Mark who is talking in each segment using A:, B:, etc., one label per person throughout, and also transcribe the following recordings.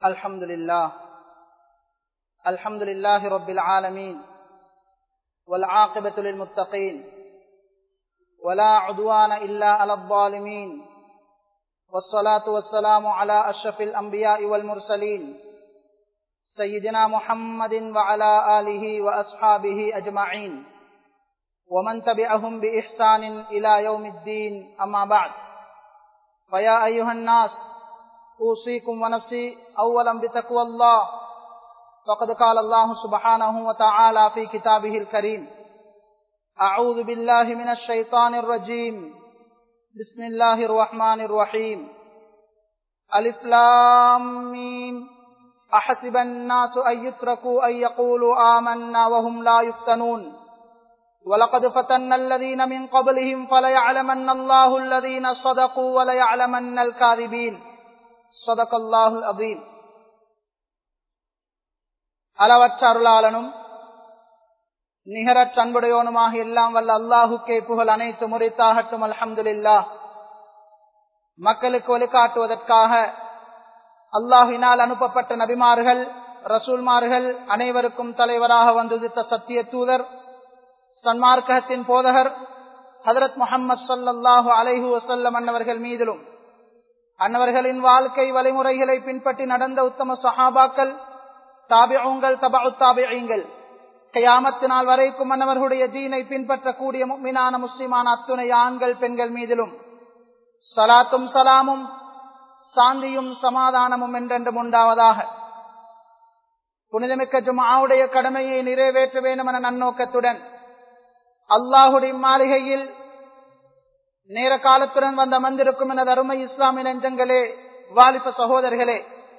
A: الحمد لله الحمد لله رب العالمين والعاقبة للمتقين ولا عدوان إلا على الظالمين والصلاة والسلام على أشرف الأنبياء والمرسلين سيدنا محمد وعلى آله وأصحابه أجمعين ومن تبعهم بإحسان إلى يوم الدين أما بعد فيا أيها الناس أوصيكم ونفسي أولا بتقوى الله فقد قال الله سبحانه وتعالى في كتابه الكريم أعوذ بالله من الشيطان الرجيم بسم الله الرحمن الرحيم ألف لام ميم أحسب الناس أن يتركوا أن يقولوا آمنا وهم لا يفتنون ولقد فتنا الذين من قبلهم فليعلمن الله الذين صدقوا وليعلمن الكاذبين صدق الله العظيم அளவற்ற அருளாளனும் நிகரற்ற அன்புடையோனுமாக எல்லாம் வல்ல அல்லாஹுக்கே புகழ் அனைத்து முறைத்தாகட்டும் அல்ஹம்துலில்லா மக்களுக்கு வழிகாட்டுவதற்காக அல்லாஹினால் அனுப்பப்பட்ட நபிமார்கள் ரசூல்மார்கள் அனைவருக்கும் தலைவராக வந்துதித்த சத்திய தூதர் சன்மார்க்கத்தின் போதகர் ஹதரத் முகமது சல்லாஹு அலைஹு வசல்லம் அன்னவர்கள் மீதிலும் அன்னவர்களின் வாழ்க்கை வழிமுறைகளை பின்பற்றி நடந்த உத்தம சஹாபாக்கள் தாபியங்கள் தபா தாபியங்கள் கையாமத்து நாள் வரைக்கும் மன்னவர்களுடைய தீனை பின்பற்றக்கூடிய மீனான முஸ்லிமான அத்துணை ஆண்கள் பெண்கள் மீதிலும் சலாத்தும் சலாமும் சாந்தியும் சமாதானமும் என்றென்றும் உண்டாவதாக புனிதமிக்க ஜுமாவுடைய கடமையை நிறைவேற்ற வேண்டும் என நன்னோக்கத்துடன் அல்லாஹுடைய மாளிகையில் நேர காலத்துடன் வந்து அமர்ந்திருக்கும் எனது அருமை இஸ்லாமிய நெஞ்சங்களே வாலிப சகோதரர்களே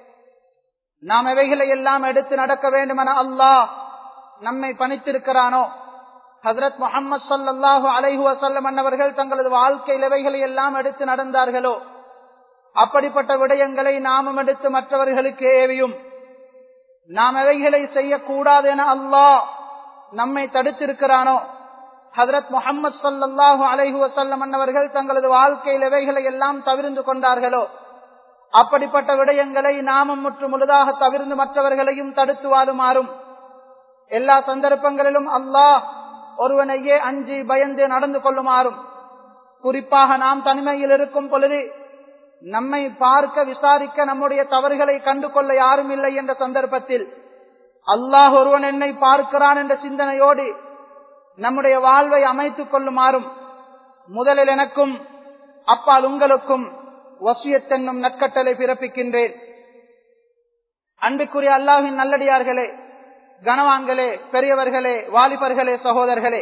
A: நாம் எவைகளை எல்லாம் எடுத்து நடக்க வேண்டும் என அல்லாஹ் நம்மை பணித்திருக்கிறானோ ஹசரத் முகமது சல்லாஹூ அலைஹு வசல்லம் அன்னவர்கள் தங்களது வாழ்க்கையில் எவைகளை எல்லாம் எடுத்து நடந்தார்களோ அப்படிப்பட்ட விடயங்களை நாமும் எடுத்து மற்றவர்களுக்கு ஏவியும் நாம் எவைகளை செய்யக்கூடாது என அல்லாஹ் நம்மை தடுத்திருக்கிறானோ ஹதரத் முகமது சல்லாஹூ அலைஹு வசல்லம் அன்னவர்கள் தங்களது வாழ்க்கையில் எவைகளை எல்லாம் தவிர்ந்து கொண்டார்களோ அப்படிப்பட்ட விடயங்களை நாமும் முற்று முழுதாக தவிர்ந்து மற்றவர்களையும் தடுத்து வாழுமாறும் எல்லா சந்தர்ப்பங்களிலும் அல்லாஹ் ஒருவனையே அஞ்சி பயந்து நடந்து கொள்ளுமாறும் குறிப்பாக நாம் தனிமையில் இருக்கும் பொழுது நம்மை பார்க்க விசாரிக்க நம்முடைய தவறுகளை கண்டு கொள்ள யாரும் இல்லை என்ற சந்தர்ப்பத்தில் அல்லாஹ் ஒருவன் என்னை பார்க்கிறான் என்ற சிந்தனையோடு நம்முடைய வாழ்வை அமைத்துக் கொள்ளுமாறும் முதலில் எனக்கும் அப்பால் உங்களுக்கும் வசியத்தென்னும் நற்கட்டளை பிறப்பிக்கின்றேன் அன்புக்குரிய அல்லாஹின் நல்லடியார்களே கனவான்களே பெரியவர்களே வாலிபர்களே சகோதரர்களே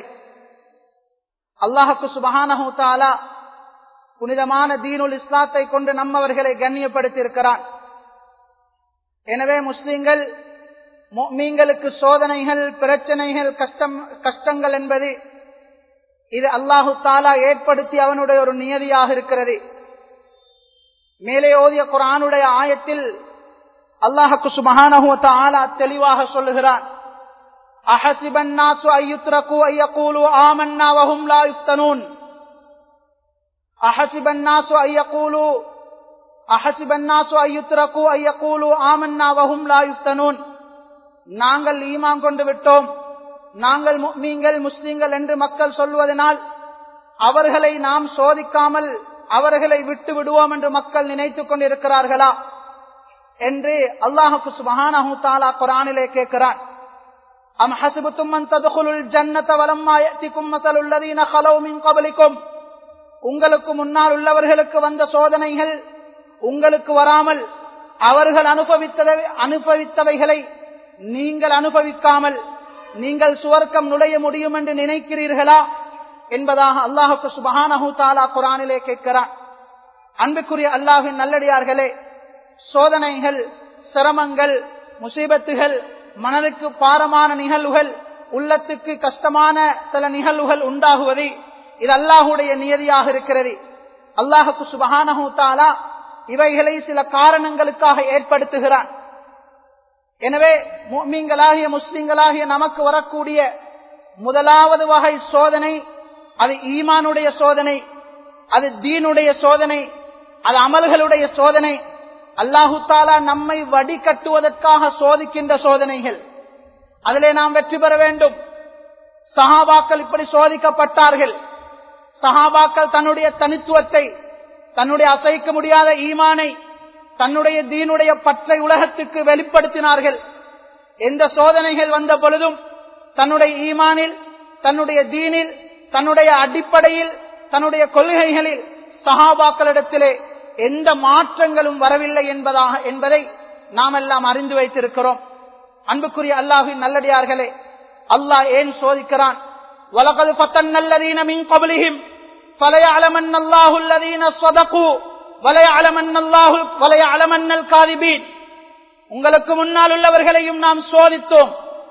A: அல்லாஹுக்கு சுபஹானஹூ தாலா புனிதமான தீனுல் இஸ்லாத்தை கொண்டு நம்மவர்களை கண்ணியப்படுத்தி இருக்கிறான் எனவே முஸ்லிம்கள் மீன்களுக்கு சோதனைகள் பிரச்சனைகள் கஷ்டம் கஷ்டங்கள் என்பது இது அல்லாஹு தாலா ஏற்படுத்தி அவனுடைய ஒரு நியதியாக இருக்கிறது மேலே ஓதிய குரானுடைய ஆயத்தில் அல்லாஹுக்கு சுபஹானஹுவத்த ஆலா தெளிவாக சொல்லுகிறான் அஹசிபன் நாசு ஐயுத்ரகு ஐயகூலு ஆமன்னா வஹும் லா யுஃப்தனூன் அஹசிபன் நாசு ஐயகூலு அஹசிபன் நாசு ஐயுத்ரகு ஐயகூலு ஆமன்னா வஹும் லா யுஃப்தனூன் நாங்கள் ஈமான் கொண்டு விட்டோம் நாங்கள் நீங்கள் முஸ்லீம்கள் என்று மக்கள் சொல்வதனால் அவர்களை நாம் சோதிக்காமல் அவர்களை விட்டு விடுவோம் என்று மக்கள் நினைத்துக் கொண்டிருக்கிறார்களா என்று அல்லாஹுக்கு சுபஹானஹு தாலா குரானிலே கேட்கிறான் அம் ஹசிபுத்தும் மன் ததுகுலுல் ஜன்னத வலம்மா யத்திக்கும் மஸலுல்லதீன ஹலௌ மின் கபலிக்கும் உங்களுக்கு முன்னால் உள்ளவர்களுக்கு வந்த சோதனைகள் உங்களுக்கு வராமல் அவர்கள் அனுபவித்ததை அனுபவித்தவைகளை நீங்கள் அனுபவிக்காமல் நீங்கள் சுவர்க்கம் நுழைய முடியும் என்று நினைக்கிறீர்களா என்பதாக அல்லாஹுக்கு சுபஹானஹு தாலா குரானிலே கேட்கிறான் அன்புக்குரிய அல்லாஹின் நல்லடியார்களே சோதனைகள் சிரமங்கள் முசீபத்துகள் மனதுக்கு பாரமான நிகழ்வுகள் உள்ளத்துக்கு கஷ்டமான சில நிகழ்வுகள் உண்டாகுவது இது அல்லாஹுடைய நியதியாக இருக்கிறது அல்லாஹுக்கு சுபஹானஹு தாலா இவைகளை சில காரணங்களுக்காக ஏற்படுத்துகிறான் எனவே மீன்களாகிய முஸ்லிம்களாகிய நமக்கு வரக்கூடிய முதலாவது வகை சோதனை அது ஈமானுடைய சோதனை அது தீனுடைய சோதனை அது அமல்களுடைய சோதனை அல்லாஹு தாலா நம்மை வடிகட்டுவதற்காக சோதிக்கின்ற சோதனைகள் அதிலே நாம் வெற்றி பெற வேண்டும் சஹாபாக்கள் இப்படி சோதிக்கப்பட்டார்கள் சஹாபாக்கள் தன்னுடைய தனித்துவத்தை தன்னுடைய அசைக்க முடியாத ஈமானை தன்னுடைய தீனுடைய பற்றை உலகத்துக்கு வெளிப்படுத்தினார்கள் எந்த சோதனைகள் வந்த பொழுதும் தன்னுடைய ஈமானில் தன்னுடைய தீனில் தன்னுடைய அடிப்படையில் தன்னுடைய கொள்கைகளில் சஹாபாக்களிடத்திலே எந்த மாற்றங்களும் வரவில்லை என்பதாக என்பதை நாம் எல்லாம் அறிந்து வைத்திருக்கிறோம் அன்புக்குரிய அல்லாஹின் நல்லடியார்களே அல்லாஹ் ஏன் சோதிக்கிறான் வலகது பத்தன் நல்லதீன மின் கபலிஹிம் فليعلمن الله الذين صدقوا وليعلمن الله وليعلمن الكاذبين உங்களுக்கு முன்னால் உள்ளவர்களையும் நாம் சோதித்தோம்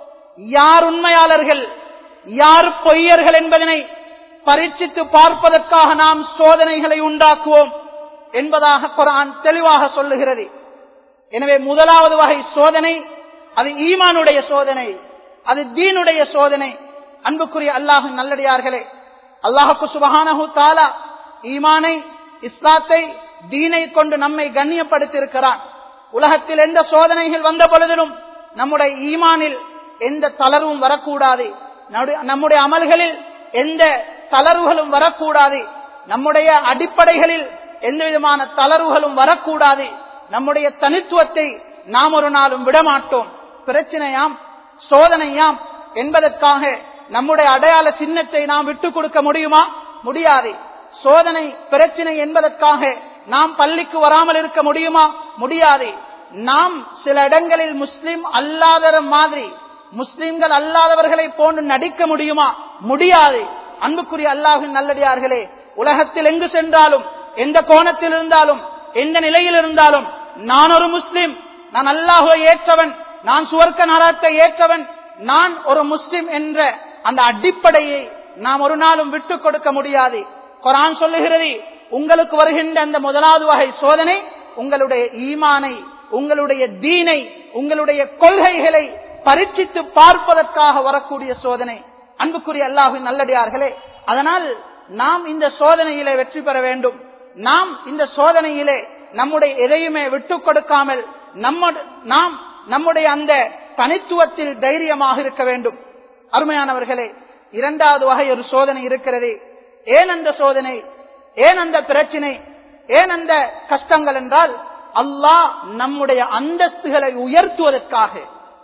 A: யார் உண்மையாளர்கள் யார் பொய்யர்கள் என்பதனை பரீட்சித்து பார்ப்பதற்காக நாம் சோதனைகளை உண்டாக்குவோம் என்பதாக குரான் தெளிவாக சொல்லுகிறது எனவே முதலாவது வகை சோதனை அது ஈமானுடைய சோதனை அது தீனுடைய சோதனை அன்புக்குரிய அல்லாஹு நல்லடியார்களே அல்லாஹுக்கு சுபஹானஹு தாலா ஈமானை இஸ்லாத்தை தீனை கொண்டு நம்மை கண்ணியப்படுத்தியிருக்கிறான் உலகத்தில் எந்த சோதனைகள் வந்த பொழுதிலும் நம்முடைய ஈமானில் எந்த தளர்வும் வரக்கூடாது நம்முடைய அமல்களில் எந்த தளர்வுகளும் வரக்கூடாது நம்முடைய அடிப்படைகளில் எந்த விதமான தளர்வுகளும் வரக்கூடாது நம்முடைய தனித்துவத்தை நாம் ஒரு நாளும் விடமாட்டோம் பிரச்சனையாம் சோதனையாம் என்பதற்காக நம்முடைய அடையாள சின்னத்தை நாம் விட்டுக் கொடுக்க முடியுமா முடியாது சோதனை பிரச்சனை என்பதற்காக நாம் பள்ளிக்கு வராமல் இருக்க முடியுமா முடியாது நாம் சில இடங்களில் முஸ்லிம் அல்லாத மாதிரி முஸ்லிம்கள் அல்லாதவர்களை போன்று நடிக்க முடியுமா முடியாது அன்புக்குரிய அல்லாஹின் நல்லடியார்களே உலகத்தில் எங்கு சென்றாலும் எந்த கோணத்தில் இருந்தாலும் எந்த நிலையில் இருந்தாலும் நான் ஒரு முஸ்லிம் நான் அல்லாஹுவை ஏற்றவன் நான் சுவர்க்க நரத்தை ஏற்றவன் நான் ஒரு முஸ்லிம் என்ற அந்த அடிப்படையை நாம் ஒரு நாளும் விட்டுக் கொடுக்க முடியாது குரான் சொல்லுகிறது உங்களுக்கு வருகின்ற அந்த முதலாவது வகை சோதனை உங்களுடைய ஈமானை உங்களுடைய தீனை உங்களுடைய கொள்கைகளை பரீட்சித்து பார்ப்பதற்காக வரக்கூடிய சோதனை அன்புக்குரிய அல்லாஹின் நல்லடியார்களே அதனால் நாம் இந்த சோதனையிலே வெற்றி பெற வேண்டும் நாம் இந்த சோதனையிலே நம்முடைய எதையுமே விட்டுக் கொடுக்காமல் நம்ம நாம் நம்முடைய அந்த தனித்துவத்தில் தைரியமாக இருக்க வேண்டும் அருமையானவர்களே இரண்டாவது வகை ஒரு சோதனை இருக்கிறது ஏன் அந்த சோதனை ஏன் அந்த பிரச்சனை ஏன் அந்த கஷ்டங்கள் என்றால் அல்லாஹ் நம்முடைய அந்தஸ்துகளை உயர்த்துவதற்காக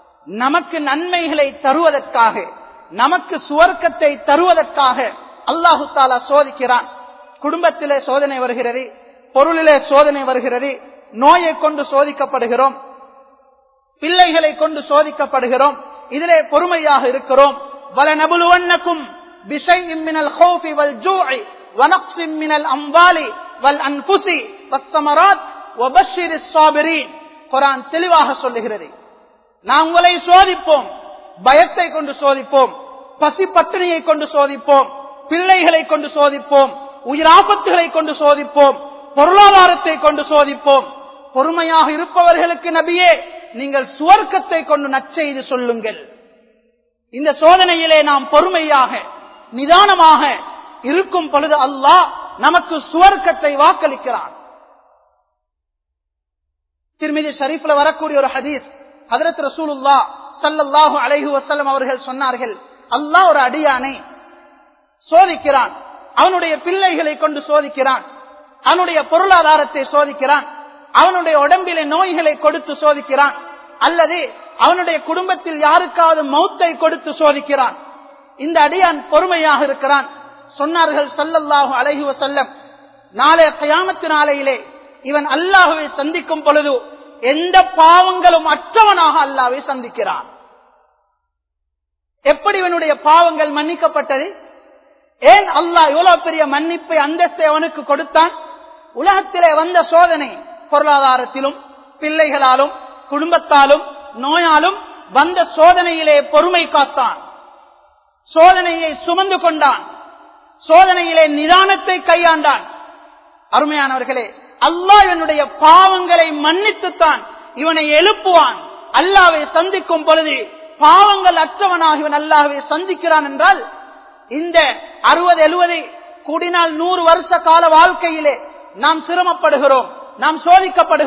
A: நமக்கு நன்மைகளை தருவதற்காக நமக்கு சுவர்க்கத்தை தருவதற்காக அல்லாஹு தாலா சோதிக்கிறான் குடும்பத்திலே சோதனை வருகிறது பொருளிலே சோதனை வருகிறது நோயை கொண்டு சோதிக்கப்படுகிறோம் பிள்ளைகளை கொண்டு சோதிக்கப்படுகிறோம் இதிலே பொறுமையாக இருக்கிறோம் வல நபுலுவன்னக்கும் بشيء من الخوف والجوع ونقص من الأموال والأنفس والثمرات وبشر الصابرين குரான் தெளிவாக சொல்லுகிறது நான் உங்களை சோதிப்போம் பயத்தை கொண்டு சோதிப்போம் பசி பட்டினியை கொண்டு சோதிப்போம் பிள்ளைகளை கொண்டு சோதிப்போம் உயிராபத்துகளை கொண்டு சோதிப்போம் பொருளாதாரத்தை கொண்டு சோதிப்போம் பொறுமையாக இருப்பவர்களுக்கு நபியே நீங்கள் சுவர்க்கத்தை கொண்டு நச்செய்து சொல்லுங்கள் இந்த சோதனையிலே நாம் பொறுமையாக நிதானமாக இருக்கும் பொழுது அல்லாஹ் நமக்கு சுவர்க்கத்தை வாக்களிக்கிறான் திருமிதி ஷரீஃப்ல வரக்கூடிய ஒரு ஹதீஸ் ஹதரத் ரசூலுல்லா சல்லல்லாஹு அலைஹு வசல்லம் அவர்கள் சொன்னார்கள் அல்லாஹ் ஒரு அடியானை சோதிக்கிறான் அவனுடைய பிள்ளைகளை கொண்டு சோதிக்கிறான் அவனுடைய பொருளாதாரத்தை சோதிக்கிறான் அவனுடைய உடம்பிலே நோய்களை கொடுத்து சோதிக்கிறான் அல்லது அவனுடைய குடும்பத்தில் யாருக்காவது மௌத்தை கொடுத்து சோதிக்கிறான் இந்த அடியான் பொறுமையாக இருக்கிறான் சொன்னார்கள் சல்லல்லாஹு அலைஹி வசல்லம் நாளைய கயாமத்து நாளையிலே இவன் அல்லாஹுவை சந்திக்கும் பொழுது எந்த பாவங்களும் அற்றவனாக அல்லாவை சந்திக்கிறான் எப்படி இவனுடைய பாவங்கள் மன்னிக்கப்பட்டது ஏன் அல்லாஹ் இவ்வளவு பெரிய மன்னிப்பை அந்தஸ்தை அவனுக்கு கொடுத்தான் உலகத்திலே வந்த சோதனை பொருளாதாரத்திலும் பிள்ளைகளாலும் குடும்பத்தாலும் நோயாலும் வந்த சோதனையிலே பொறுமை காத்தான் சோதனையை சுமந்து கொண்டான் சோதனையிலே நிதானத்தை கையாண்டான் அருமையானவர்களே அல்லாஹ் இவனுடைய பாவங்களை மன்னித்துத்தான் இவனை எழுப்புவான் அல்லாவை சந்திக்கும் பொழுது பாவங்கள் அற்றவனாக இவன் அல்லாஹை சந்திக்கிறான் என்றால் இந்த அறுபது எழுபது கூடினால் நூறு வருஷ கால வாழ்க்கையிலே நாம் சிரமப்படுகிறோம் நாம் சோதிக்கப்படுகிறோம்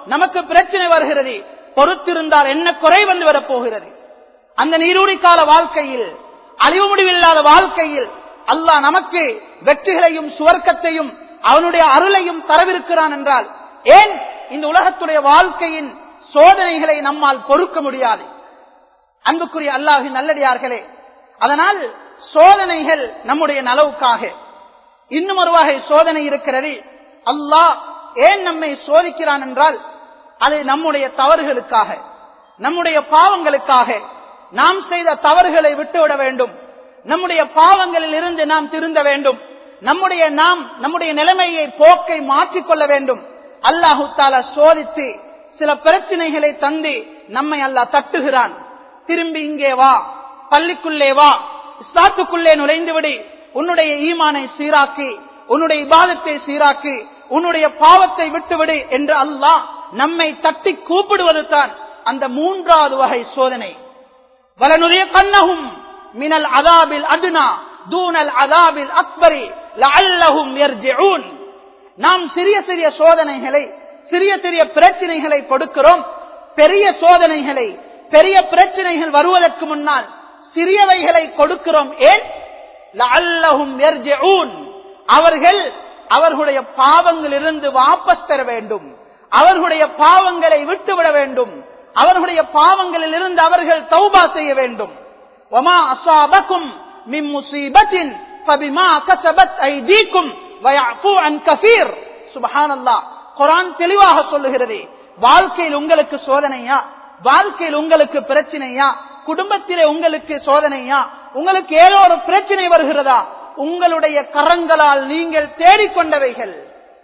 A: நமக்கு பிரச்சனை வருகிறது பொறுத்திருந்தால் என்ன குறை வந்து வரப்போகிறது அந்த நீரூடி கால வாழ்க்கையில் அழிவு முடிவில்லாத வாழ்க்கையில் அல்லாஹ் நமக்கு வெற்றிகளையும் சுவர்க்கத்தையும் அவனுடைய அருளையும் தரவிருக்கிறான் என்றால் ஏன் இந்த உலகத்துடைய வாழ்க்கையின் சோதனைகளை நம்மால் பொறுக்க முடியாது அன்புக்குரிய அல்லாஹின் நல்லடியார்களே அதனால் சோதனைகள் நம்முடைய நலவுக்காக இன்னும் ஒரு வகை சோதனை இருக்கிறது அல்லாஹ் ஏன் நம்மை சோதிக்கிறான் என்றால் அது நம்முடைய தவறுகளுக்காக நம்முடைய பாவங்களுக்காக நாம் செய்த தவறுகளை விட்டுவிட வேண்டும் நம்முடைய பாவங்களில் இருந்து நாம் திருந்த வேண்டும் நம்முடைய நாம் நம்முடைய நிலைமையை போக்கை மாற்றிக்கொள்ள வேண்டும் அல்லாஹு தாலா சோதித்து சில பிரச்சனைகளை தந்து நம்மை அல்லாஹ் தட்டுகிறான் திரும்பி இங்கே வா பள்ளிக்குள்ளே வா இஸ்லாத்துக்குள்ளே நுழைந்து விடு உன்னுடைய ஈமானை சீராக்கி உன்னுடைய இபாதத்தை சீராக்கி உன்னுடைய பாவத்தை விட்டுவிடு என்று அல்லாஹ் நம்மை தட்டி கூப்பிடுவது தான் அந்த மூன்றாவது வகை சோதனை வலனுடைய கண்ணகும் மினல் அதாபில் அதுனா தூணல் அதாபில் அக்பரி லஅல்லஹும் யர்ஜிஊன் நாம் சிறிய சிறிய சோதனைகளை சிறிய சிறிய பிரச்சனைகளை கொடுக்கிறோம் பெரிய சோதனைகளை பெரிய பிரச்சனைகள் வருவதற்கு முன்னால் சிறியவைகளை கொடுக்கிறோம் ஏன் லஅல்லஹும் யர்ஜிஊன் அவர்கள் அவர்களுடைய பாவங்களிலிருந்து வாபஸ் பெற வேண்டும் அவர்களுடைய பாவங்களை விட்டுவிட வேண்டும் அவர்களுடைய பாவங்களில் இருந்து அவர்கள் தௌபா செய்ய வேண்டும் ஒமா அசாபக்கும் மின் முசீபத்தின் فبما كسبت ايديكم ويعفو عن كثير سبحان الله குர்ஆன் தெளிவாக சொல்லுகிறது வாழ்க்கையில் உங்களுக்கு சோதனையா வாழ்க்கையில் உங்களுக்கு பிரச்சனையா குடும்பத்திலே உங்களுக்கு சோதனையா உங்களுக்கு ஏதோ ஒரு பிரச்சனை வருகிறதா உங்களுடைய கரங்களால் நீங்கள் தேடிக்கொண்டவைகள்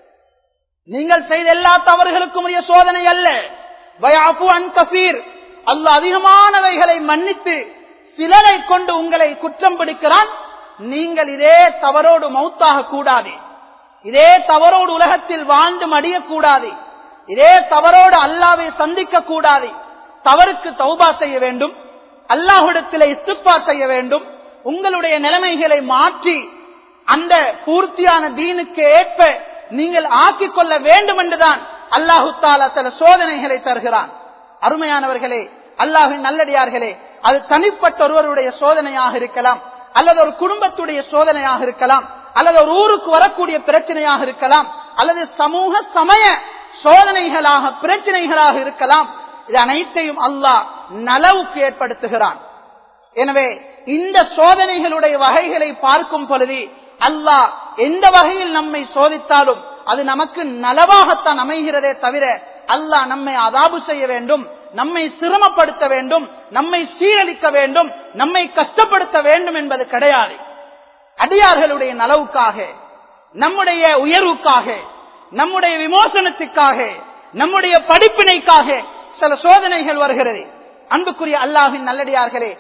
A: நீங்கள் செய்த எல்லா தவறுகளுக்கும் உரிய சோதனை அல்ல வயாபு அன் கபீர் அல்ல அதிகமானவைகளை மன்னித்து சிலரை கொண்டு உங்களை குற்றம் பிடிக்கிறான் நீங்கள் இதே தவறோடு மௌத்தாக கூடாது இதே தவறோடு உலகத்தில் வாழ்ந்து மடியக்கூடாது இதே தவறோடு அல்லாவை சந்திக்க கூடாது தவறுக்கு தௌபா செய்ய வேண்டும் அல்லாஹுடத்தில் இஸ்துப்பா செய்ய வேண்டும் உங்களுடைய நிலைமைகளை மாற்றி அந்த பூர்த்தியான தீனுக்கு ஏற்ப நீங்கள் ஆக்கிக் கொள்ள வேண்டும் என்றுதான் அல்லாஹு தாலா சில சோதனைகளை தருகிறான் அருமையானவர்களே அல்லாஹின் நல்லடியார்களே அது தனிப்பட்ட ஒருவருடைய சோதனையாக இருக்கலாம் அல்லது ஒரு குடும்பத்துடைய சோதனையாக இருக்கலாம் அல்லது ஒரு ஊருக்கு வரக்கூடிய பிரச்சனையாக இருக்கலாம் அல்லது சமூக சமய சோதனைகளாக பிரச்சனைகளாக இருக்கலாம் இது அனைத்தையும் அல்லாஹ் நலவுக்கு ஏற்படுத்துகிறான் எனவே இந்த சோதனைகளுடைய வகைகளை பார்க்கும் பொழுது அல்லாஹ் எந்த வகையில் நம்மை சோதித்தாலும் அது நமக்கு நலவாகத்தான் அமைகிறதே தவிர அல்லாஹ் நம்மை அதாபு செய்ய வேண்டும் நம்மை சிரமப்படுத்த வேண்டும் நம்மை சீரழிக்க வேண்டும் நம்மை கஷ்டப்படுத்த வேண்டும் என்பது கிடையாது அடியார்களுடைய நலவுக்காக நம்முடைய உயர்வுக்காக நம்முடைய விமோசனத்துக்காக நம்முடைய படிப்பினைக்காக சில சோதனைகள் வருகிறது அன்புக்குரிய அல்லாஹின் நல்லடியார்களே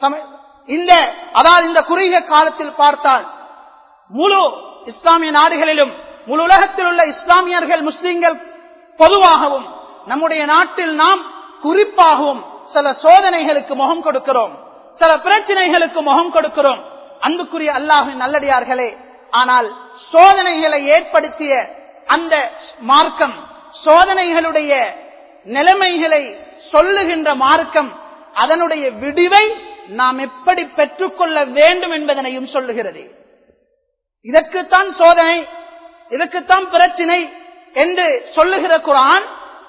A: இந்த அதாவது இந்த குறுகிய காலத்தில் பார்த்தால் முழு இஸ்லாமிய நாடுகளிலும் முழு உலகத்தில் உள்ள இஸ்லாமியர்கள் முஸ்லிம்கள் பொதுவாகவும் நம்முடைய நாட்டில் நாம் குறிப்பாகவும் சில சோதனைகளுக்கு முகம் கொடுக்கிறோம் சில பிரச்சனைகளுக்கு முகம் கொடுக்கிறோம் அன்புக்குரிய அல்லாஹின் நல்லடியார்களே ஆனால் சோதனைகளை ஏற்படுத்திய அந்த மார்க்கம் சோதனைகளுடைய நிலைமைகளை சொல்லுகின்ற மார்க்கம் அதனுடைய விடிவை நாம் எப்படி பெற்றுக்கொள்ள வேண்டும் என்பதனையும் சொல்லுகிறது இதற்குத்தான் சோதனை இதற்குத்தான் பிரச்சினை என்று சொல்லுகிற குரான்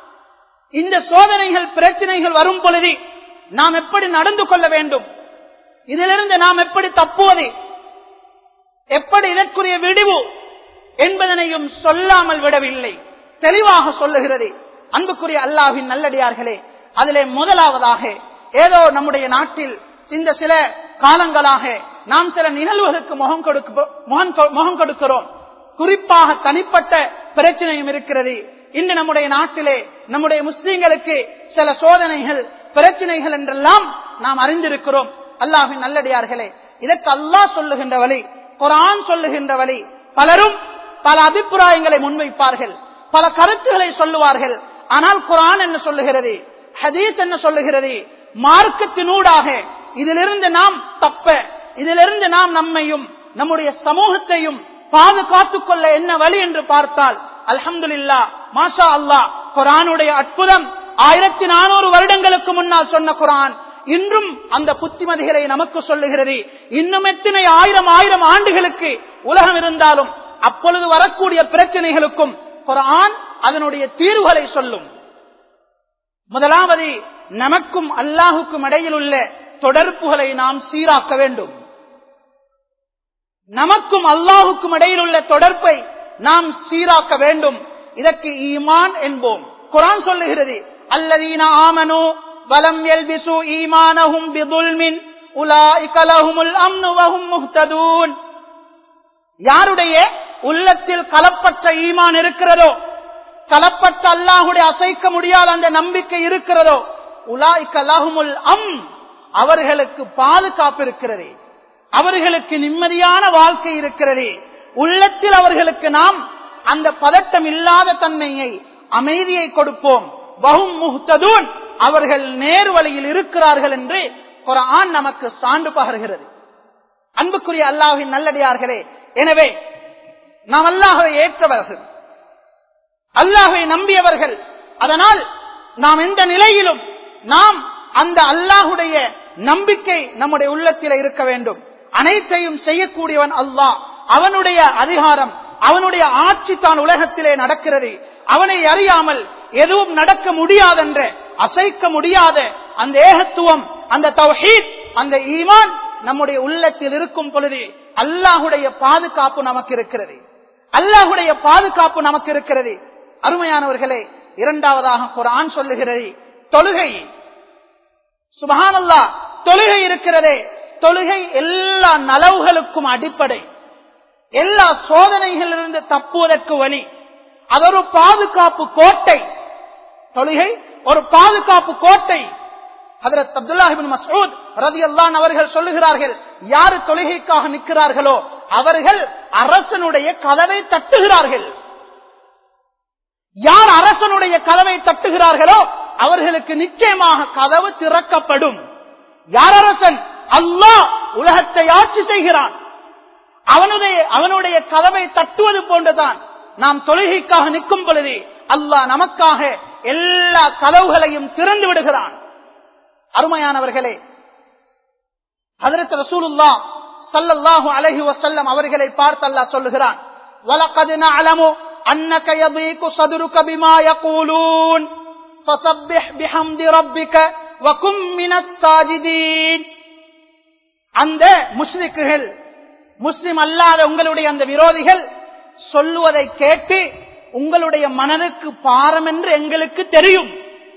A: இந்த சோதனைகள் பிரச்சனைகள் வரும் பொழுது நாம் எப்படி நடந்து கொள்ள வேண்டும் இதிலிருந்து நாம் எப்படி தப்புவது எப்படி இதற்குரிய விடிவு என்பதனையும் சொல்லாமல் விடவில்லை தெளிவாக சொல்லுகிறது அன்புக்குரிய அல்லாஹின் நல்லடியார்களே அதிலே முதலாவதாக ஏதோ நம்முடைய நாட்டில் இந்த சில காலங்களாக நாம் சில நிகழ்வுகளுக்கு முகம் கொடுக்க முகம் கொடுக்கிறோம் குறிப்பாக தனிப்பட்ட பிரச்சனையும் இருக்கிறது இன்று நம்முடைய நாட்டிலே நம்முடைய முஸ்லீம்களுக்கு சில சோதனைகள் பிரச்சனைகள் என்றெல்லாம் நாம் அறிந்திருக்கிறோம் அல்லாஹின் நல்லடியார்களே இதற்கு அல்லாஹ் சொல்லுகின்ற வழி குரான் சொல்லுகின்ற வழி பலரும் பல அபிப்பிராயங்களை முன்வைப்பார்கள் பல கருத்துக்களை சொல்லுவார்கள் ஆனால் குரான் என்ன சொல்லுகிறது ஹதீஸ் என்ன சொல்லுகிறது மார்க்கத்தினூடாக இதிலிருந்து நாம் தப்ப இதிலிருந்து நாம் நம்மையும் நம்முடைய சமூகத்தையும் பாதுகாத்துக் கொள்ள என்ன வழி என்று பார்த்தால் அல்ஹம்துலில்லா மாஷா அல்லா குரானுடைய அற்புதம் ஆயிரத்தி நானூறு வருடங்களுக்கு முன்னால் சொன்ன குரான் இன்றும் அந்த புத்திமதிகளை நமக்கு சொல்லுகிறது இன்னும் எத்தனை ஆயிரம் ஆயிரம் ஆண்டுகளுக்கு உலகம் இருந்தாலும் அப்பொழுது வரக்கூடிய பிரச்சனைகளுக்கும் குரான் அதனுடைய தீர்வுகளை சொல்லும் முதலாவது நமக்கும் அல்லாஹுக்கும் இடையில் உள்ள தொடர்புகளை நாம் சீராக்க வேண்டும் நமக்கும் அல்லாஹுக்கும் இடையில் உள்ள தொடர்பை நாம் சீராக்க வேண்டும் இதற்கு ஈமான் என்போம் குரான் சொல்லுகிறது அல்லதீன ஆமனோ வலம் எல்பிசு ஈமானஹும் பிதுல்மின் உலாயிக லஹுமுல் அம்னு வஹும் முஹ்ததூன் யாருடைய உள்ளத்தில் கலப்பற்ற ஈமான் இருக்கிறதோ கலப்பட்ட அல்லாஹுடைய அசைக்க முடியாத அந்த நம்பிக்கை இருக்கிறதோ உலாய்க்க லஹுமுல் அம் அவர்களுக்கு பாதுகாப்பு இருக்கிறது அவர்களுக்கு நிம்மதியான வாழ்க்கை இருக்கிறது உள்ளத்தில் அவர்களுக்கு நாம் அந்த பதட்டம் இல்லாத தன்மையை அமைதியை கொடுப்போம் வஹும் முஹ்ததூன் அவர்கள் நேர் வழியில் இருக்கிறார்கள் என்று குரான் நமக்கு சான்று பகர்கிறது அன்புக்குரிய அல்லாஹின் நல்லடியார்களே எனவே நாம் அல்லாஹை ஏற்றவர்கள் அல்லாஹை நம்பியவர்கள் அதனால் நாம் எந்த நிலையிலும் நாம் அந்த அல்லாஹுடைய நம்பிக்கை நம்முடைய உள்ளத்தில் இருக்க வேண்டும் அனைத்தையும் செய்யக்கூடியவன் அல்லாஹ் அவனுடைய அதிகாரம் அவனுடைய ஆட்சி தான் உலகத்திலே நடக்கிறது அவனை அறியாமல் எதுவும் நடக்க முடியாதென்ற அசைக்க முடியாத அந்த ஏகத்துவம் அந்த தௌஹீத் அந்த ஈமான் நம்முடைய உள்ளத்தில் இருக்கும் பொழுது அல்லாஹுடைய பாதுகாப்பு நமக்கு இருக்கிறது அல்லாஹுடைய பாதுகாப்பு நமக்கு இருக்கிறது அருமையானவர்களே இரண்டாவதாக குரான் சொல்லுகிறது தொழுகை சுபஹானல்லா தொழுகை இருக்கிறதே தொழுகை எல்லா நலவுகளுக்கும் அடிப்படை எல்லா சோதனைகளிலிருந்து தப்புவதற்கு வழி அது ஒரு பாதுகாப்பு கோட்டை தொழுகை ஒரு பாதுகாப்பு கோட்டை ஹதரத் அப்துல்லாஹிபின் மசூத் ரதி அல்லான் அவர்கள் சொல்லுகிறார்கள் யாரு தொழுகைக்காக நிற்கிறார்களோ அவர்கள் அரசனுடைய கதவை தட்டுகிறார்கள் யார் அரசனுடைய கதவை தட்டுகிறார்களோ அவர்களுக்கு நிச்சயமாக கதவு திறக்கப்படும் யார் அரசன் அல்லாஹ் உலகத்தை ஆட்சி செய்கிறான் அவனுடைய அவனுடைய கதவை தட்டுவது போன்றுதான் நாம் தொழுகைக்காக நிற்கும் பொழுது அல்லாஹ் நமக்காக எல்லா கதவுகளையும் திறந்து விடுகிறான் அருமையானவர்களே ஹதரத் ரசூலுல்லா சல்லல்லாஹு அலைஹி வஸல்லம் அவர்களை பார்த்து அல்லாஹ் சொல்லுகிறான் வலகத் நஅலமு அன்னக யதீகு சதுருக பிமா யகூலூன் ஃபஸப்பிஹ் பிஹம்தி ரப்பிக வகும் மினஸ் சாஜிதீன் அந்த முஸ்லிக்குகள் முஸ்லிம் அல்லாத உங்களுடைய அந்த விரோதிகள் சொல்லுவதை கேட்டு உங்களுடைய மனதுக்கு பாரம் என்று எங்களுக்கு தெரியும்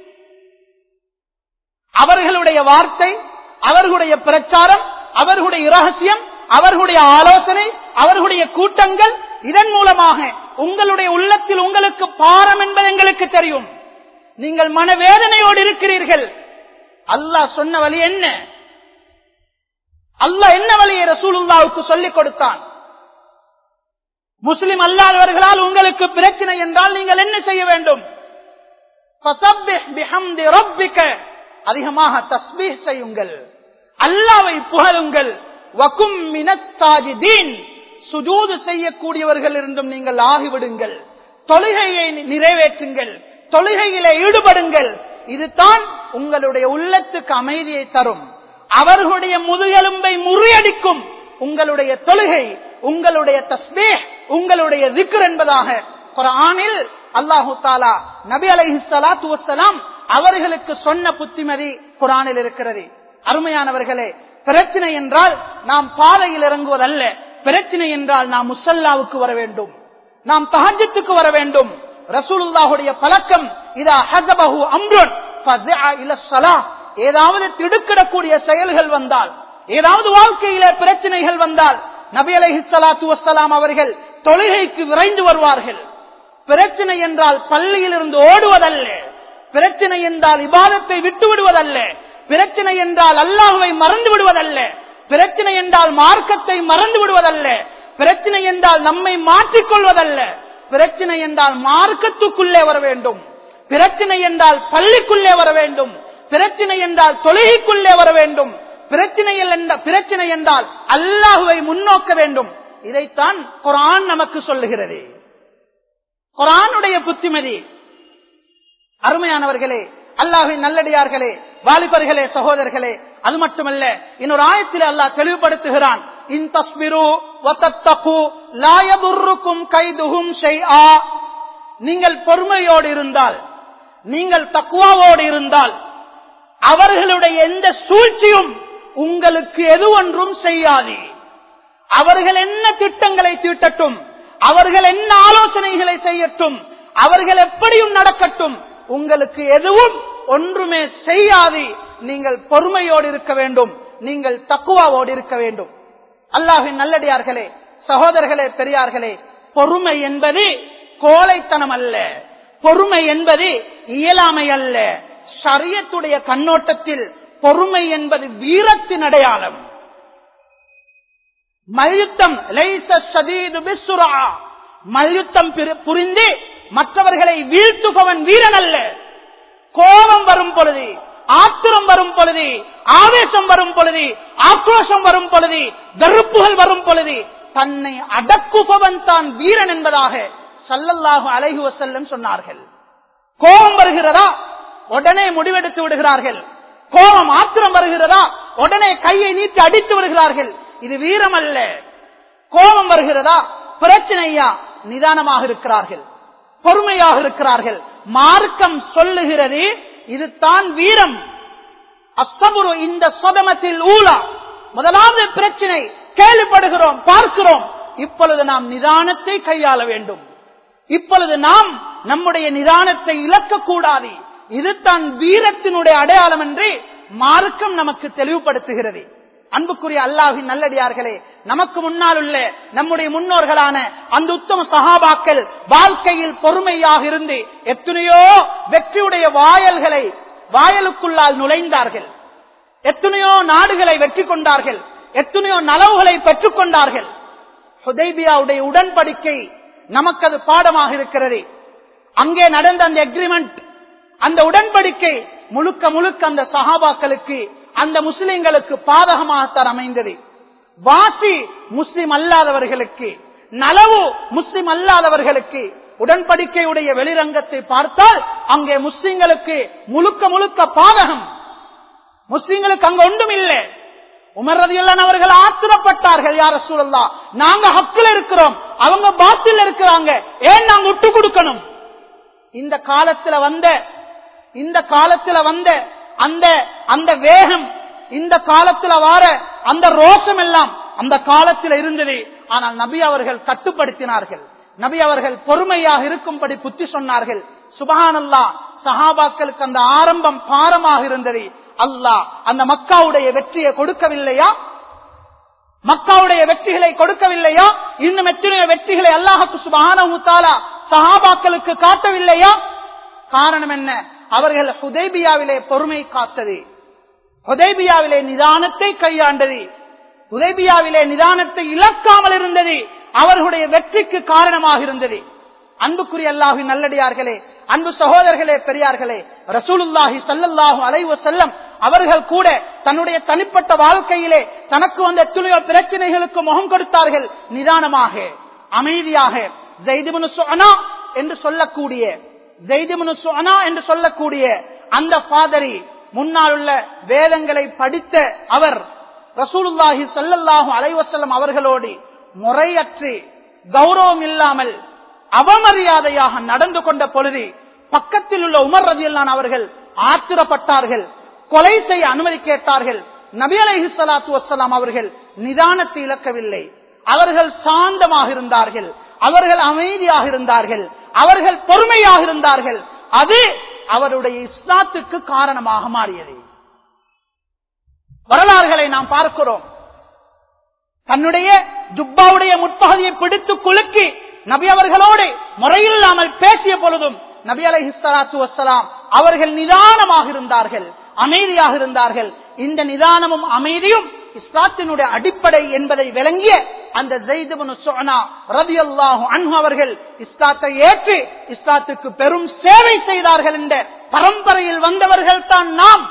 A: அவர்களுடைய வார்த்தை அவர்களுடைய பிரச்சாரம் அவர்களுடைய இரகசியம் அவர்களுடைய ஆலோசனை அவர்களுடைய கூட்டங்கள் இதன் மூலமாக உங்களுடைய உள்ளத்தில் உங்களுக்கு பாரம் என்பது எங்களுக்கு தெரியும் நீங்கள் மனவேதனையோடு இருக்கிறீர்கள் அல்லாஹ் சொன்ன வழி என்ன அல்லாஹ் என்ன வழியை ரசூலுல்லாவுக்கு சொல்லிக் கொடுத்தான் முஸ்லிம் அல்லாதவர்களால் உங்களுக்கு பிரச்சனை என்றால் நீங்கள் என்ன செய்ய வேண்டும் அதிகமாக தஸ்பீஹ் செய்யுங்கள் அல்லாவை புகழுங்கள் வக்கும் சுஜூது செய்யக்கூடியவர்கள் இருந்தும் நீங்கள் ஆகிவிடுங்கள் தொழுகையை நிறைவேற்றுங்கள் தொழுகையில ஈடுபடுங்கள் இதுதான் உங்களுடைய உள்ளத்துக்கு அமைதியை தரும் அவர்களுடைய முதுகெலும்பை முறியடிக்கும் உங்களுடைய தொழுகை உங்களுடைய தஸ்பே உங்களுடைய திக்ர் என்பதாக குரானில் அல்லாஹு தாலா நபி அலைஹி சலாத்து வசலாம் அவர்களுக்கு சொன்ன புத்திமதி குரானில் இருக்கிறது அருமையானவர்களே பிரச்சனை என்றால் நாம் பாதையில் இறங்குவதல்ல பிரச்சனை என்றால் நாம் முசல்லாவுக்கு வர வேண்டும் நாம் தஹஜத்துக்கு வர வேண்டும் ரசூலுல்லாஹுடைய பழக்கம் இதா ஹசபஹு அம்ருன் ஏதாவது திடுக்கிடக்கூடிய செயல்கள் வந்தால் ஏதாவது வாழ்க்கையில பிரச்சனைகள் வந்தால் நபி அலஹி சலாத்து வசலாம் அவர்கள் தொழுகைக்கு விரைந்து வருவார்கள் பிரச்சனை என்றால் பள்ளியில் இருந்து ஓடுவதல்ல பிரச்சனை என்றால் இபாதத்தை விட்டு விடுவதல்ல பிரச்சனை என்றால் அல்லாஹுவை மறந்து விடுவதல்ல பிரச்சனை என்றால் மார்க்கத்தை மறந்து விடுவதல்ல பிரச்சனை என்றால் நம்மை மாற்றிக்கொள்வதல்ல பிரச்சனை என்றால் மார்க்கத்துக்குள்ளே வர வேண்டும் பிரச்சனை என்றால் பள்ளிக்குள்ளே வர வேண்டும் பிரச்சனை என்றால் தொழுகைக்குள்ளே வர வேண்டும் பிரச்சனை பிரச்சனை என்றால் அல்லாஹுவை முன்னோக்க வேண்டும் இதைத்தான் குரான் நமக்கு சொல்லுகிறது குரானுடைய புத்திமதி அருமையானவர்களே அல்லாஹின் நல்லடியார்களே வாலிபர்களே சகோதரர்களே அது மட்டுமல்ல இன்னொரு ஆயத்தில் அல்லாஹ் தெளிவுபடுத்துகிறான் இன் தஸ்பிரு வத்தத்தகு லா யதுர்ருக்கும் கைதுஹும் ஷைஆ நீங்கள் பொறுமையோடு இருந்தால் நீங்கள் தக்குவாவோடு இருந்தால் அவர்களுடைய எந்த சூழ்ச்சியும் உங்களுக்கு எது ஒன்றும் செய்யாது அவர்கள் என்ன திட்டங்களை தீட்டட்டும் அவர்கள் என்ன ஆலோசனைகளை செய்யட்டும் அவர்கள் எப்படியும் நடக்கட்டும் உங்களுக்கு எதுவும் ஒன்றுமே செய்யாது நீங்கள் பொறுமையோடு இருக்க வேண்டும் நீங்கள் தக்குவாவோடு இருக்க வேண்டும் அல்லாஹின் நல்லடியார்களே சகோதரர்களே பெரியார்களே பொறுமை என்பது கோழைத்தனம் அல்ல பொறுமை என்பது இயலாமை அல்ல ஷரியத்துடைய கண்ணோட்டத்தில் பொறுமை என்பது வீரத்தின் அடையாளம் மல்யுத்தம் லைஸ ஷதீது பிஸ்ஸுரா. மல்யுத்தம் பிரி- புரிந்து மற்றவர்களை வீழ்த்துபவன் வீரன் அல்ல கோபம் வரும் பொழுது ஆத்திரம் வரும் பொழுது ஆவேசம் வரும் பொழுது ஆக்ரோஷம் வரும் பொழுது கருப்புகள் வரும் பொழுது தன்னை அடக்குபவன் தான் வீரன் என்பதாக சல்லல்லாஹு அலைஹி வஸல்லம் சொன்னார்கள் கோபம் வருகிறதா உடனே முடிவெடுத்து விடுகிறார்கள் கோபம் ஆத்திரம் வருகிறதா உடனே கையை நீட்டி அடித்து விடுகிறார்கள் இது வீரம் அல்ல கோபம் வருகிறதா பிரச்சனையா நிதானமாக இருக்கிறார்கள் பொறுமையாக இருக்கிறார்கள் மார்க்கம் சொல்லுகிறது இதுதான் வீரம் அசபுரு இந்த சொதமத்தில் ஊலா முதலாவது பிரச்சனை கேள்விப்படுகிறோம் பார்க்கிறோம் இப்பொழுது நாம் நிதானத்தை கையாள வேண்டும் இப்பொழுது நாம் நம்முடைய நிதானத்தை இழக்கக்கூடாது இதுதான் வீரத்தினுடைய அடையாளம் என்று மார்க்கம் நமக்கு தெளிவுபடுத்துகிறது அன்புக்குரிய அல்லாஹின் நல்லடியார்களே நமக்கு முன்னால் உள்ள நம்முடைய முன்னோர்களான அந்த உத்தம சகாபாக்கள் வாழ்க்கையில் பொறுமையாக இருந்து எத்தனையோ வெற்றியுடைய வாயல்களை வாயலுக்குள்ளால் நுழைந்தார்கள் எத்தனையோ நாடுகளை வெற்றி கொண்டார்கள் எத்தனையோ நலவுகளை பெற்றுக் கொண்டார்கள் ஹுதைபியாவுடைய உடன்படிக்கை நமக்கு அது பாடமாக இருக்கிறது அங்கே நடந்த அந்த அக்ரிமெண்ட் அந்த உடன்படிக்கை முழுக்க முழுக்க அந்த சஹாபாக்களுக்கு அந்த முஸ்லிம்களுக்கு பாதகமாகத்தான் அமைந்தது வாசி முஸ்லிம் அல்லாதவர்களுக்கு நலவு முஸ்லிம் அல்லாதவர்களுக்கு உடன்படிக்கையுடைய வெளிரங்கத்தை பார்த்தால் அங்கே முஸ்லிம்களுக்கு முழுக்க முழுக்க பாதகம் முஸ்லிம்களுக்கு அங்க ஒன்றும் இல்லை உமர் ரதியுல்லான் அவர்கள் ஆத்திரப்பட்டார்கள் யார சூழல்லா நாங்க ஹக்கில் இருக்கிறோம் அவங்க பாத்தில் இருக்கிறாங்க ஏன் நாங்க விட்டு கொடுக்கணும் இந்த காலத்துல வந்த இந்த காலத்துல வந்த அந்த அந்த வேகம் இந்த காலத்துல வார அந்த ரோஷம் எல்லாம் அந்த காலத்தில் இருந்தது ஆனால் நபி அவர்கள் கட்டுப்படுத்தினார்கள் நபி அவர்கள் பொறுமையாக இருக்கும்படி புத்தி சொன்னார்கள் சுபஹானல்லா சஹாபாக்களுக்கு அந்த ஆரம்பம் பாரமாக இருந்தது அல்லாஹ் அந்த மக்காவுடைய வெற்றியை கொடுக்கவில்லையா மக்காவுடைய வெற்றிகளை கொடுக்கவில்லையா இன்னும் எத்தனையோ வெற்றிகளை அல்லாஹுக்கு சுபஹானஹு தஆலா சஹாபாக்களுக்கு காட்டவில்லையா காரணம் என்ன அவர்கள் ஹுதைபியாவிலே பொறுமை காத்தது ஹுதைபியாவிலே நிதானத்தை கையாண்டது ஹுதைபியாவிலே நிதானத்தை இழக்காமல் இருந்தது அவர்களுடைய வெற்றிக்கு காரணமாக இருந்தது அன்புக்குரிய அல்லாஹி நல்லடியார்களே அன்பு சகோதரர்களே பெரியார்களே ரசூலுல்லாஹி சல்லல்லாஹு அலைவ செல்லம் அவர்கள் கூட தன்னுடைய தனிப்பட்ட வாழ்க்கையிலே தனக்கு வந்த எத்தனையோ பிரச்சனைகளுக்கு முகம் கொடுத்தார்கள் நிதானமாக அமைதியாக ஜெய்திபுனு சுஅனா என்று சொல்லக்கூடிய ஜெய்திபுனு சுஅனா என்று சொல்லக்கூடிய அந்த பாதரி முன்னால் உள்ள வேதங்களை படித்த அவர் ரசூலுல்லாஹி சல்லல்லாஹு அலைவசல்லம் அவர்களோடு முறையற்று கௌரவம் இல்லாமல் அவமரியாதையாக நடந்து கொண்ட பொழுது பக்கத்தில் உள்ள உமர் ரதியல்லான் அவர்கள் ஆத்திரப்பட்டார்கள் கொலை செய்ய அனுமதி கேட்டார்கள் நபி அலைஹி ஸலாத்து வஸ்ஸலாம் அவர்கள் நிதானத்தை இழக்கவில்லை அவர்கள் சாந்தமாக இருந்தார்கள் அவர்கள் அமைதியாக இருந்தார்கள் அவர்கள் பொறுமையாக இருந்தார்கள் அது அவருடைய இஸ்லாத்துக்கு காரணமாக மாறியது வரலாறுகளை நாம் பார்க்கிறோம் தன்னுடைய ஜுப்பாவுடைய முற்பகுதியை பிடித்து குலுக்கி நபி அவர்களோடு முறையில்லாமல் பேசிய பொழுதும் நபி அலை ஹிஸ்லாத்து வசலாம் அவர்கள் நிதானமாக இருந்தார்கள் அமைதியாக இருந்தார்கள் இந்த நிதானமும் அமைதியும் இஸ்லாத்தினுடைய அடிப்படை என்பதை விளங்கிய அந்த ரதி அல்லாஹு அன்ஹு அவர்கள் இஸ்லாத்தை ஏற்று இஸ்லாத்துக்கு பெரும் சேவை செய்தார்கள் என்ற பரம்பரையில் வந்தவர்கள் தான் நாம்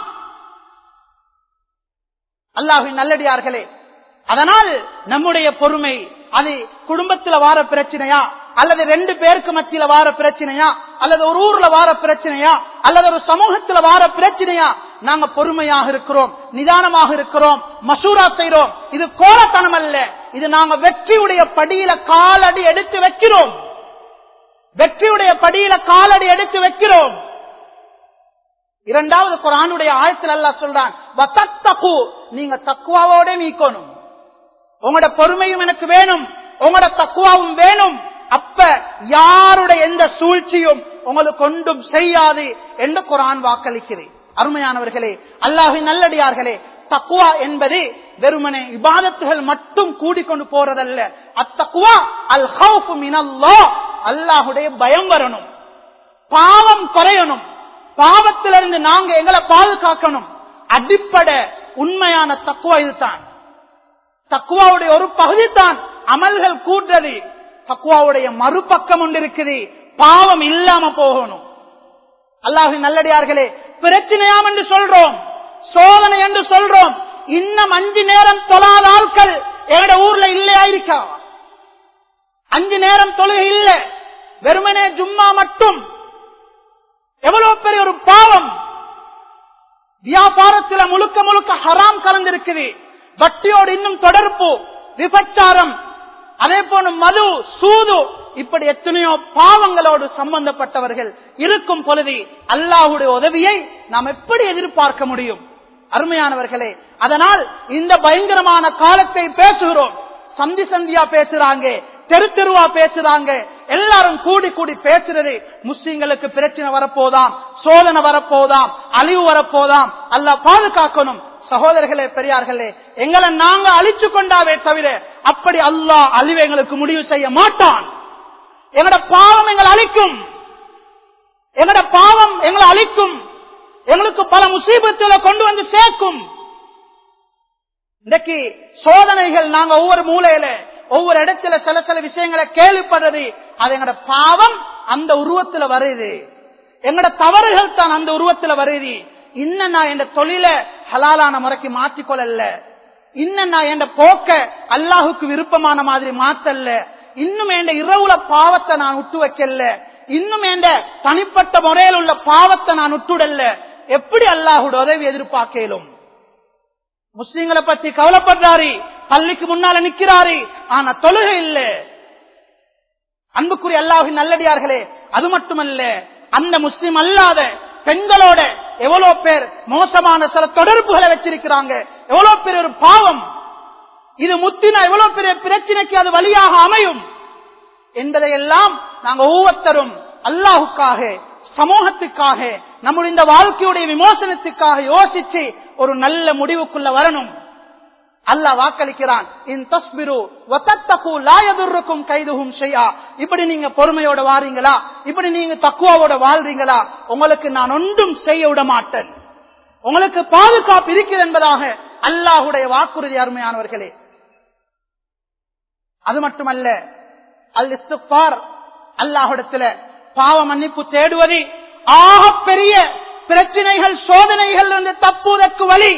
A: அல்லாஹின் நல்லடியார்களே அதனால் நம்முடைய பொறுமை அது குடும்பத்துல வார பிரச்சனையா அல்லது ரெண்டு பேருக்கு மத்தியில வார பிரச்சனையா அல்லது ஒரு ஊர்ல வார பிரச்சனையா அல்லது ஒரு சமூகத்துல வார பிரச்சனையா நாங்க பொறுமையாக இருக்கிறோம் நிதானமாக இருக்கிறோம் மசூரா செய்றோம் இது கோலத்தனம் அல்ல இது நாங்க வெற்றியுடைய படியில காலடி எடுத்து வைக்கிறோம் வெற்றியுடைய படியில காலடி எடுத்து வைக்கிறோம் இரண்டாவது குரானுடைய ஆயத்தில் அல்லாஹ் சொல்றான் "வத்தத்தகு", நீங்க தக்குவாவோட நீக்கணும் உங்களோட பொறுமையும் எனக்கு வேணும் உங்களோட தக்குவாவும் வேணும் அப்ப யாருடைய எந்த சூழ்ச்சியும் உங்களுக்கு ஒன்றும் செய்யாது என்று குரான் வாக்களிக்கிறேன் அருமையானவர்களே அல்லாஹின் நல்லடியார்களே தக்குவா என்பது வெறுமனே இபாதத்துகள் மட்டும் கூடிக்கொண்டு போறதல்ல அத்தக்குவா அல் ஹவுஃபு மினல்லாஹ் அல்லாஹுடைய பயம் வரணும் பாவம் குறையணும் பாவத்திலிருந்து நாங்க எங்களை பாதுகாக்கணும் அடிப்படை உண்மையான தக்குவா இதுதான் தக்குவாவுடைய ஒரு பகுதி தான் அமல்கள் கூட்டுறது தக்குவாவுடைய மறுபக்கம் ஒன்று இருக்குது பாவம் இல்லாம போகணும் அல்லாஹு நல்லடியார்களே பிரச்சனையாம் என்று சொல்றோம் சோதனை என்று சொல்றோம் இன்னும் அஞ்சு நேரம் தொழாத ஆட்கள் எங்கட ஊர்ல இல்லையா இருக்கா அஞ்சு நேரம் தொழுகை இல்ல வெறுமனே ஜும்மா மட்டும் எவ்வளவு பெரிய ஒரு பாவம் வியாபாரத்தில் முழுக்க முழுக்க ஹராம் கலந்திருக்குது வட்டியோடு இன்னும் தொடர்பு விபச்சாரம் அதே போல மது சூது இப்படி எத்தனையோ பாவங்களோடு சம்பந்தப்பட்டவர்கள் இருக்கும் பொழுது அல்லாஹுடைய உதவியை நாம் எப்படி எதிர்பார்க்க முடியும் அருமையானவர்களே அதனால் இந்த பயங்கரமான காலத்தை பேசுகிறோம் சந்தி சந்தியா பேசுறாங்க தெரு தெருவா பேசுறாங்க எல்லாரும் கூடி கூடி பேசுறது முஸ்லிம்களுக்கு பிரச்சனை வரப்போதாம் சோதனை வரப்போதாம் அழிவு வரப்போதாம் அல்ல பாதுகாக்கணும் சகோதரர்களே பெரியார்களே எங்களை நாங்க அழிச்சு கொண்டாவே தவிர அப்படி அல்லாஹ் அழிவு எங்களுக்கு முடிவு செய்ய மாட்டான் எங்கட பாவம் எங்களை அழிக்கும் எங்கட பாவம் எங்களை அழிக்கும் எங்களுக்கு பல முசீபத்துல கொண்டு வந்து சேர்க்கும் இன்றைக்கு சோதனைகள் நாங்க ஒவ்வொரு மூலையில ஒவ்வொரு இடத்துல சில சில விஷயங்களை கேள்விப்படுறது அது எங்கட பாவம் அந்த உருவத்துல வருது எங்கட தவறுகள் தான் அந்த உருவத்துல வருது இன்னும் நான் என் தொழில ஹலாலான முறைக்கு மாத்திக்கொள்ளல இன்னும் நான் என் போக்க அல்லாஹுக்கு விருப்பமான மாதிரி மாத்தல்ல இன்னும் என் இரவுல பாவத்தை நான் விட்டு வைக்கல இன்னும் என் தனிப்பட்ட முறையில் உள்ள பாவத்தை நான் விட்டுடல எப்படி அல்லாஹுட உதவி எதிர்பார்க்கலும் முஸ்லிம்களை பத்தி கவலைப்படுறாரு பள்ளிக்கு முன்னால நிக்கிறாரு ஆனா தொழுகை இல்ல அன்புக்குரிய அல்லாஹின் நல்லடியார்களே அது மட்டுமல்ல அந்த முஸ்லிம் அல்லாத பெண்களோட எவ்வளவு பேர் மோசமான சில தொடர்புகளை வச்சிருக்கிறாங்க எவ்வளவு பெரிய ஒரு பாவம் இது முத்தினா எவ்வளவு பெரிய பிரச்சனைக்கு அது வழியாக அமையும் என்பதையெல்லாம் நாங்க ஒவ்வொருத்தரும் அல்லாஹுக்காக சமூகத்துக்காக நம்முடைய இந்த வாழ்க்கையுடைய விமோசனத்துக்காக யோசிச்சு ஒரு நல்ல முடிவுக்குள்ள வரணும் அல்லாஹ் வாக்களிக்கிறான் இன் தஸ்பிரு வத்தத்தகு லா யதுர்ருக்கும் கைதுஹும் ஷைஆ இப்படி நீங்க பொறுமையோட வாரீங்களா இப்படி நீங்க தக்குவாவோட வாழ்றீங்களா உங்களுக்கு நான் ஒன்றும் செய்ய விட மாட்டேன் உங்களுக்கு பாதுகாப்பு இருக்கிறது என்பதாக அல்லாஹுடைய வாக்குறுதி அருமையானவர்களே அது மட்டுமல்ல அல் இஸ்திஃபார் அல்லாஹுடத்துல பாவ மன்னிப்பு தேடுவது ஆக பெரிய பிரச்சனைகள் சோதனைகள் இருந்து தப்புவதற்கு வழி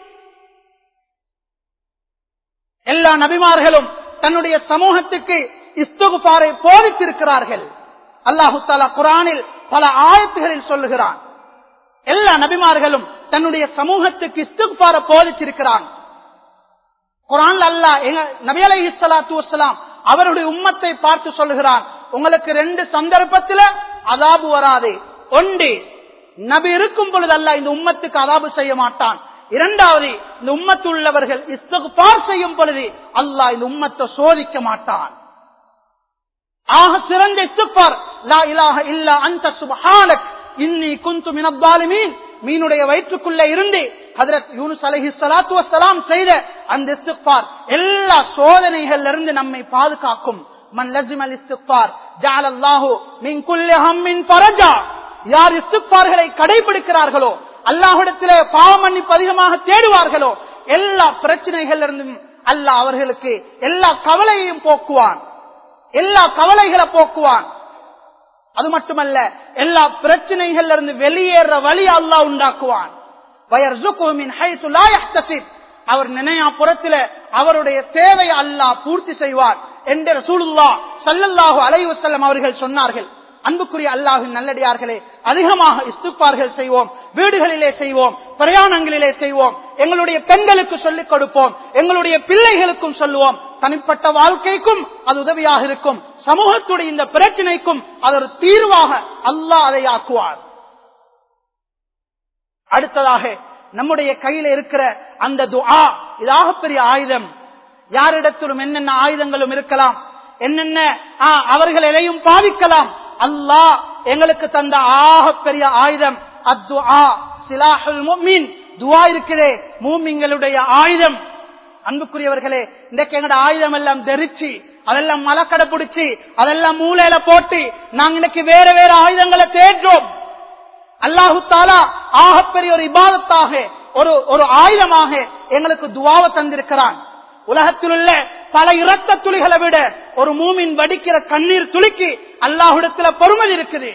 A: எல்லா நபிமார்களும் தன்னுடைய சமூகத்துக்கு இஸ்துகுபாரை போதித்திருக்கிறார்கள் அல்லாஹு தாலா குரானில் பல ஆயத்துகளில் சொல்லுகிறான் எல்லா நபிமார்களும் தன்னுடைய சமூகத்துக்கு இஸ்துகுபார போதிச்சிருக்கிறான் குரான் அல்லா எங்க நபி அலை சலாத்து வசலாம் அவருடைய உம்மத்தை பார்த்து சொல்லுகிறான் உங்களுக்கு ரெண்டு சந்தர்ப்பத்தில் அதாபு வராது ஒன்று நபி இருக்கும் பொழுது அல்ல இந்த உம்மத்துக்கு அதாபு செய்ய மாட்டான் இரண்டாவது இந்த உம்மத்து உள்ளவர்கள் இஸ்தகுபார் செய்யும் பொழுது அல்லாஹ் இந்த உம்மத்தை சோதிக்க மாட்டான் ஆக சிறந்த இஸ்துபார் லா இலாஹ இல்லா அந்த சுபஹானக் இன்னி குந்து மினப்பாலிமீன் மீனுடைய வயிற்றுக்குள்ள இருந்து ஹதரத் யூனுஸ் அலஹி சலாத்து வசலாம் செய்த அந்த இஸ்திக்பார் எல்லா சோதனைகள்ல இருந்து நம்மை பாதுகாக்கும் மன் லஜிம் அல் இஸ்திக்பார் ஜால் அல்லாஹு மின் குல்லி ஹம்மின் பரஜா யார் இஸ்திக்பார்களை கடைபிடிக்கிறார்களோ அல்லாஹிடத்திலே பாவ மன்னிப்பு அதிகமாக தேடுவார்களோ எல்லா பிரச்சனைகள் இருந்தும் அல்லாஹ் அவர்களுக்கு எல்லா கவலையையும் போக்குவான் எல்லா கவலைகளை போக்குவான் அது மட்டுமல்ல எல்லா பிரச்சனைகள்ல இருந்து வெளியேற வழி அல்லாஹ் உண்டாக்குவான் அவர் நினையா புறத்தில அவருடைய தேவை அல்லாஹ் பூர்த்தி செய்வார் என்ற ரசூலுல்லா சல்லல்லாஹு அலைஹி வஸல்லம் அவர்கள் சொன்னார்கள் அன்புக்குரிய அல்லாஹின் நல்லடியார்களே அதிகமாக இஸ்துப்பார்கள் செய்வோம் வீடுகளிலே செய்வோம் பிரயாணங்களிலே செய்வோம் எங்களுடைய பெண்களுக்கு சொல்லிக் கொடுப்போம் எங்களுடைய பிள்ளைகளுக்கும் சொல்லுவோம் தனிப்பட்ட வாழ்க்கைக்கும் அது உதவியாக இருக்கும் சமூகத்துடைய இந்த பிரச்சனைக்கும் அது ஒரு தீர்வாக அல்லாஹ் அதை ஆக்குவார் அடுத்ததாக நம்முடைய கையில இருக்கிற அந்த துஆ இதாக பெரிய ஆயுதம் யாரிடத்திலும் என்னென்ன ஆயுதங்களும் இருக்கலாம் என்னென்ன ஆ, அவர்கள் எதையும் பாவிக்கலாம் அல்லாஹ் எங்களுக்கு தந்த ஆக பெரிய ஆயுதம் அத்துஆ சிலாஹுல் முஃமின் துஆ இருக்குதே மூமிங்களுடைய ஆயுதம் அன்புக்குரியவர்களே இன்றைக்கு எங்கட ஆயுதம் எல்லாம் தெரிச்சு அதெல்லாம் மலக்கடை பிடிச்சி அதெல்லாம் மூலையில போட்டு நாங்க இன்னைக்கு வேற வேற ஆயுதங்களை தேடுறோம் அல்லாஹு தாலா ஆகப்பெரிய ஒரு இபாதத்தாக ஒரு ஒரு ஆயுதமாக எங்களுக்கு துவாவை தந்திருக்கிறான் உலகத்தில் உள்ள பல இரத்த துளிகளை விட ஒரு மூமின் வடிக்கிற கண்ணீர் துளிக்கு அல்லாஹுடத்துல பொறுமதி இருக்குது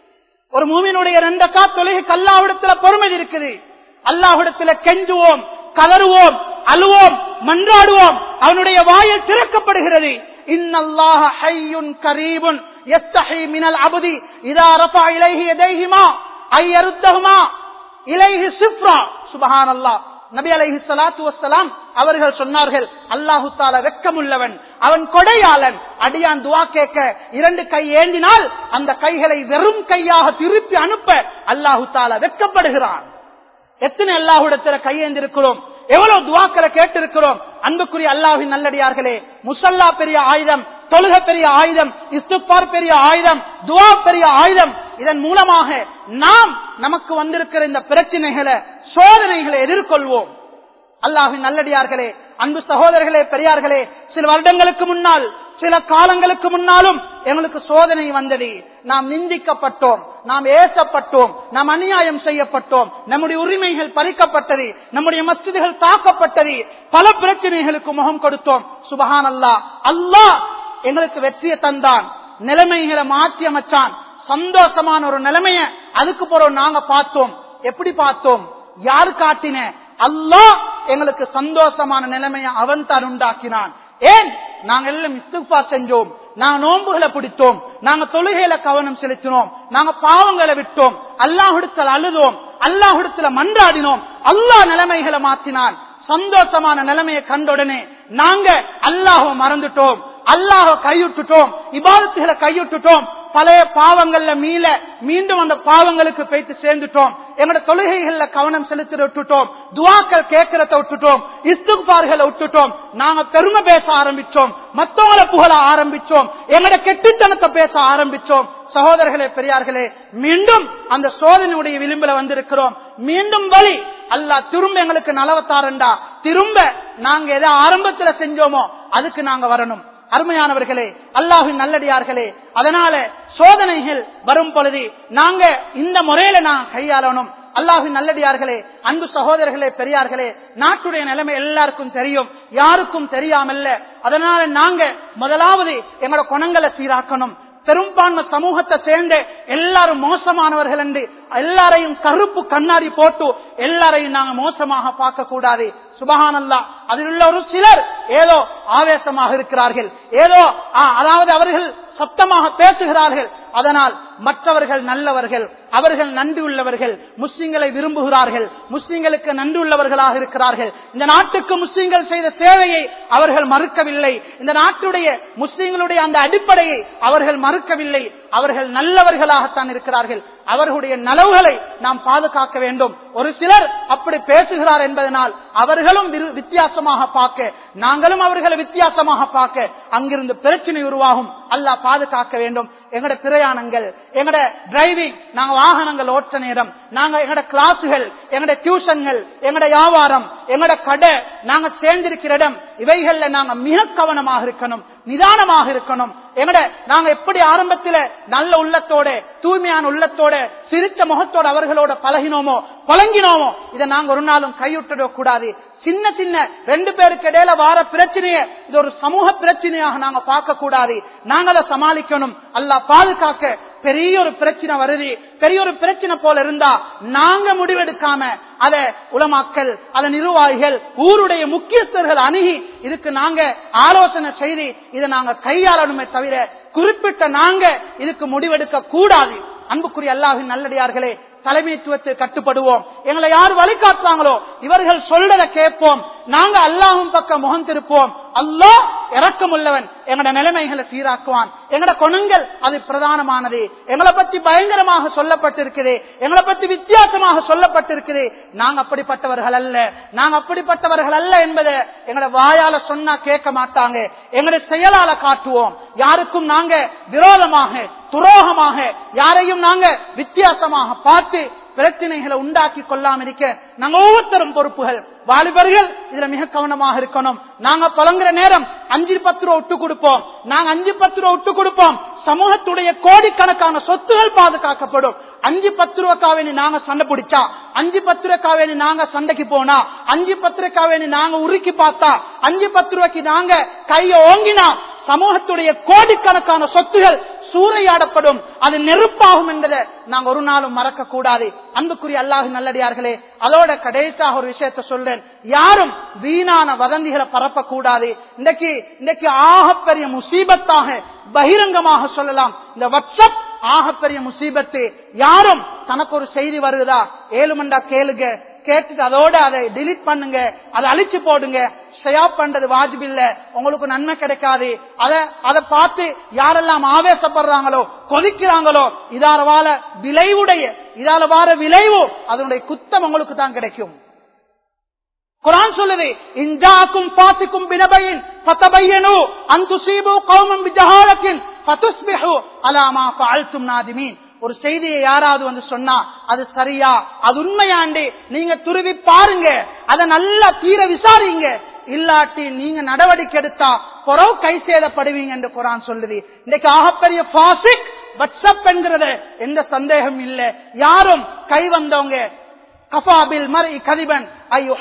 A: ஒரு மூமினுடைய ரெண்ட கா தொழுகைக்கு அல்லாஹுடத்துல பொறுமதி இருக்குது அல்லாஹுடத்துல கெஞ்சுவோம் கதறுவோம் அழுவோம் மன்றாடுவோம் அவனுடைய வாயில் திறக்கப்படுகிறது இன்னல்லாஹ ஹய்யுன் கரீபுன் யஸ்தஹி மினல் அபதி இதா ரஃபா இலைஹி யதைஹிமா ஐயருத்தஹுமா இலைஹி சிஃப்ரா சுபஹானல்லாஹ் நபி அலைஹி ஸலாத்து வஸ்ஸலாம் அவர்கள் சொன்னார்கள் அல்லாஹு தஆலா வெட்கமுள்ளவன் அவன் கொடையாளன் அடியான் துஆ கேட்க இரண்டு கை ஏந்தினால் அந்த கைகளை வெறும் கையாக திருப்பி அனுப்ப அல்லாஹு தஆலா வெட்கப்படுகிறான் எத்தனை அல்லாஹுடத்துல கையேந்திருக்கிறோம் எவ்வளவு துவாக்களை கேட்டிருக்கிறோம் அன்புக்குரிய அல்லாஹின் நல்லடியார்களே முசல்லா பெரிய ஆயுதம் தொழுக பெரிய ஆயுதம் இஸ்துப்பார் பெரிய ஆயுதம் துவா பெரிய ஆயுதம் இதன் மூலமாக நாம் நமக்கு வந்திருக்கிற இந்த பிரச்சனைகளை சோதனைகளை எதிர்கொள்வோம் அல்லாஹின் நல்லடியார்களே அன்பு சகோதரர்களே பெரியார்களே சில வருடங்களுக்கு முன்னால் சில காலங்களுக்கு முன்னாலும் எங்களுக்கு சோதனை வந்தது நாம் நிந்திக்கப்பட்டோம் நாம் ஏசப்பட்டோம் நாம் அநியாயம் செய்யப்பட்டோம் நம்முடைய உரிமைகள் பறிக்கப்பட்டது நம்முடைய மஸ்ஜிதுகள் தாக்கப்பட்டது பல பிரச்சனைகளுக்கு முகம் கொடுத்தோம் சுபஹான் அல்லா அல்லாஹ் எங்களுக்கு வெற்றியை தந்தான் நிலைமைகளை மாற்றி அமைச்சான் சந்தோஷமான ஒரு நிலைமைய அதுக்கு பிறகு நாங்க பார்த்தோம் எப்படி பார்த்தோம் யாரு காட்டின அல்லாஹ் எங்களுக்கு சந்தோஷமான நிலைமையை அவன் தான் உண்டாக்கினான் ஏன் நாங்க எல்லாம் இஸ்துப்பா செஞ்சோம் நாங்க நோன்புகளை பிடித்தோம் நாங்க தொழுகையில கவனம் செலுத்தினோம் நாங்க பாவங்களை விட்டோம் அல்லாஹுடத்தில் அழுதோம் அல்லாஹுடத்துல மன்றாடினோம் அல்லாஹ் நிலைமைகளை மாத்தினான் சந்தோஷமான நிலைமையை கண்டுடனே நாங்க அல்லாஹ மறந்துட்டோம் அல்லாஹ கையுட்டுட்டோம் இபாதத்துகளை கையுட்டுட்டோம் பழைய பாவங்கள்ல மீள மீண்டும் அந்த பாவங்களுக்கு போய்த்து சேர்ந்துட்டோம் எங்களோட தொழுகைகள்ல கவனம் செலுத்த விட்டுட்டோம் துவாக்கள் கேட்கறத விட்டுட்டோம் இஸ்துபார்களை விட்டுட்டோம் நாங்க பெருமை பேச ஆரம்பிச்சோம் மத்தவங்களை புகழ ஆரம்பிச்சோம் எங்களோட கெட்டுத்தனத்தை பேச ஆரம்பிச்சோம் சகோதரர்களே பெரியார்களே மீண்டும் அந்த சோதனையுடைய விளிம்புல வந்திருக்கிறோம் மீண்டும் வழி அல்லாஹ் திரும்ப எங்களுக்கு நலவத்தாரண்டா திரும்ப நாங்க எதை ஆரம்பத்துல செஞ்சோமோ அதுக்கு நாங்க வரணும் அருமையானவர்களே அல்லாஹின் நல்லடியார்களே அதனால சோதனைகள் வரும் பொழுது நாங்க இந்த முறையில நான் கையாளணும் அல்லாஹின் நல்லடியார்களே அன்பு சகோதரர்களே பெரியார்களே நாட்டுடைய நிலைமை எல்லாருக்கும் தெரியும் யாருக்கும் தெரியாமல்ல அதனால நாங்க முதலாவது எங்களோட குணங்களை சீராக்கணும் பெரும்பான்மை சமூகத்தை சேர்ந்து எல்லாரும் மோசமானவர்கள் என்று எல்லாரையும் கருப்பு கண்ணாடி போட்டு எல்லாரையும் நாங்க மோசமாக பார்க்க கூடாது சுபகானல்லா அதில் உள்ள ஒரு சிலர் ஏதோ ஆவேசமாக இருக்கிறார்கள் ஏதோ ஆ, அதாவது அவர்கள் சத்தமாக பேசுகிறார்கள் அதனால் மற்றவர்கள் நல்லவர்கள் அவர்கள் நன்றி உள்ளவர்கள் முஸ்லிம்களை விரும்புகிறார்கள் முஸ்லிம்களுக்கு நன்றி உள்ளவர்களாக இருக்கிறார்கள் இந்த நாட்டுக்கு முஸ்லிம்கள் செய்த சேவையை அவர்கள் மறுக்கவில்லை இந்த நாட்டுடைய முஸ்லிம்களுடைய அந்த அடிப்படையை அவர்கள் மறுக்கவில்லை அவர்கள் நல்லவர்களாகத்தான் இருக்கிறார்கள் அவர்களுடைய நலவுகளை நாம் பாதுகாக்க வேண்டும் ஒரு சிலர் அப்படி பேசுகிறார் என்பதனால் அவர்களும் விரு- வித்தியாசமாக பார்க்க நாங்களும் அவர்களை வித்தியாசமாக பார்க்க அங்கிருந்து பிரச்சனை உருவாகும் அல்லாஹ் பாதுகாக்க வேண்டும் எங்கட பிரயாணங்கள் எங்கட டிரைவிங் நாங்க வாகனங்கள் ஓட்ட நேரம் நாங்க எங்கட கிளாஸுகள் எங்கட டியூஷன்கள் எங்கட வியாபாரம் எங்கட கடை நாங்க சேர்ந்திருக்கிற இடம் இவைகள்ல நாங்க மிக கவனமாக இருக்கணும் நிதானமாக இருக்கணும் எங்கட நாங்க எப்படி ஆரம்பத்துல நல்ல உள்ளத்தோட தூய்மையான உள்ளத்தோட சிரிச்ச முகத்தோட அவர்களோட பழகினோமோ பழங்கினோமோ இதை நாங்க ஒரு நாளும் கைவிட்டுட கூடாது சின்ன சின்ன ரெண்டு பேருக்கு இடையில வார பிரச்சனைய இது ஒரு சமூக பிரச்சனையாக நாங்க பார்க்க கூடாது நாங்க அதை சமாளிக்கணும் அல்லாஹ் பாதுகாக்க பெரிய ஒரு பிரச்சனை வருது பெரிய ஒரு பிரச்சனை போல இருந்தா நாங்க முடிவெடுக்காம அத உலமாக்கல் அத நிர்வாகிகள் ஊருடைய முக்கியஸ்தர்கள் அணுகி இதுக்கு நாங்க ஆலோசனை செய்து இதை நாங்க கையாளணுமே தவிர குறிப்பிட்ட நாங்க இதுக்கு முடிவெடுக்க கூடாது அன்புக்குரிய அல்லாஹின் நல்லடியார்களே தலைமைத்துவத்தை கட்டுப்படுவோம் எங்களை யார் வழிகாட்டுறாங்களோ இவர்கள் சொல்றத கேட்போம் நாங்க அல்லாஹும் பக்கம் முகம் திருப்போம் அல்லாஹ் இறக்கமுள்ளவன் எங்கட நிலைமைகளை சீராக்குவான் எங்கட குணங்கள் அது பிரதானமானது எங்களை பத்தி பயங்கரமாக சொல்லப்பட்டிருக்குது எங்களை பத்தி வித்தியாசமாக சொல்லப்பட்டிருக்குது நாங்க அப்படிப்பட்டவர்கள் அல்ல நாங்க அப்படிப்பட்டவர்கள் அல்ல என்பதை எங்கட வாயால சொன்னா கேட்க மாட்டாங்க எங்களுடைய செயலால காட்டுவோம் யாருக்கும் நாங்க விரோதமாக துரோகமாக யாரையும் நாங்க வித்தியாசமாக பார்த்து பிரச்சனைகளை உண்டாக்கி கொள்ளாம இருக்க நாங்க ஒவ்வொருத்தரும் பொறுப்புகள் வாலிபர்கள் இதுல மிக கவனமாக இருக்கணும் நாங்க பழங்குற நேரம் அஞ்சு பத்து ரூபா விட்டு கொடுப்போம் நாங்க அஞ்சு பத்து ரூபா விட்டு கொடுப்போம் சமூகத்துடைய கோடிக்கணக்கான சொத்துகள் பாதுகாக்கப்படும் அஞ்சு பத்து ரூபாய்க்காவேணி நாங்க சண்டை பிடிச்சா அஞ்சு பத்து ரூபாய்க்காவேணி நாங்க சண்டைக்கு போனா அஞ்சு பத்து ரூபாய்க்காவேணி நாங்க உருக்கி பார்த்தா அஞ்சு பத்து ரூபாய்க்கு நாங்க கைய ஓங்கினா சமூகத்துடைய கோடிக்கணக்கான சொத்துகள் சூறையாடப்படும் அது நெருப்பாகும் என்பதை நாங்க ஒரு நாளும் மறக்க கூடாது அன்புக்குரிய அல்லாஹு நல்லடியார்களே அதோட கடைசியாக ஒரு விஷயத்த சொல்றேன் யாரும் வீணான வதந்திகளை பரப்ப கூடாது இன்னைக்கு இன்னைக்கு ஆகப்பெரிய முசீபத்தாக பகிரங்கமாக சொல்லலாம் இந்த வாட்ஸ்அப் ஆகப்பெரிய முசீபத்து யாரும் தனக்கு ஒரு செய்தி வருதா ஏழு மண்டா கேளுங்க கேட்டுட்டு அதோட அதை டிலீட் பண்ணுங்க அதை அழிச்சு போடுங்க ஷயா பண்றது வாஜிப் இல்ல உங்களுக்கு நன்மை கிடைக்காது அத அதை பார்த்து யாரெல்லாம் ஆவேசப்படுறாங்களோ கொதிக்கிறாங்களோ இதால வாழ விளைவுடைய இதால வார விளைவு அதனுடைய குத்தம் உங்களுக்கு தான் கிடைக்கும் குரான் சொல்லுது இஞ்சாக்கும் பாத்திக்கும் பினபையின் பத்தபையனு அந்துசீபு கௌமம் பிஜஹாலத்தின் பத்துஸ்பிஹு அலாமா ஃபால்தும் நாதிமீன் ஒரு செய்தியை யாராவது வந்து சொன்னா அது சரியா அது உண்மையாண்டு நீங்க துருவி பாருங்க அதை நல்லா தீர விசாரிங்க இல்லாட்டி நீங்க நடவடிக்கை எடுத்தா புறவு கை சேதப்படுவீங்க என்று குரான் சொல்லுது இன்னைக்கு ஆகப்பெரிய பாசிக் வாட்ஸ்அப் என்கிறது எந்த சந்தேகம் இல்லை யாரும் கை வந்தவங்க கஃபாபில் மறை கதிபன் ஐயோ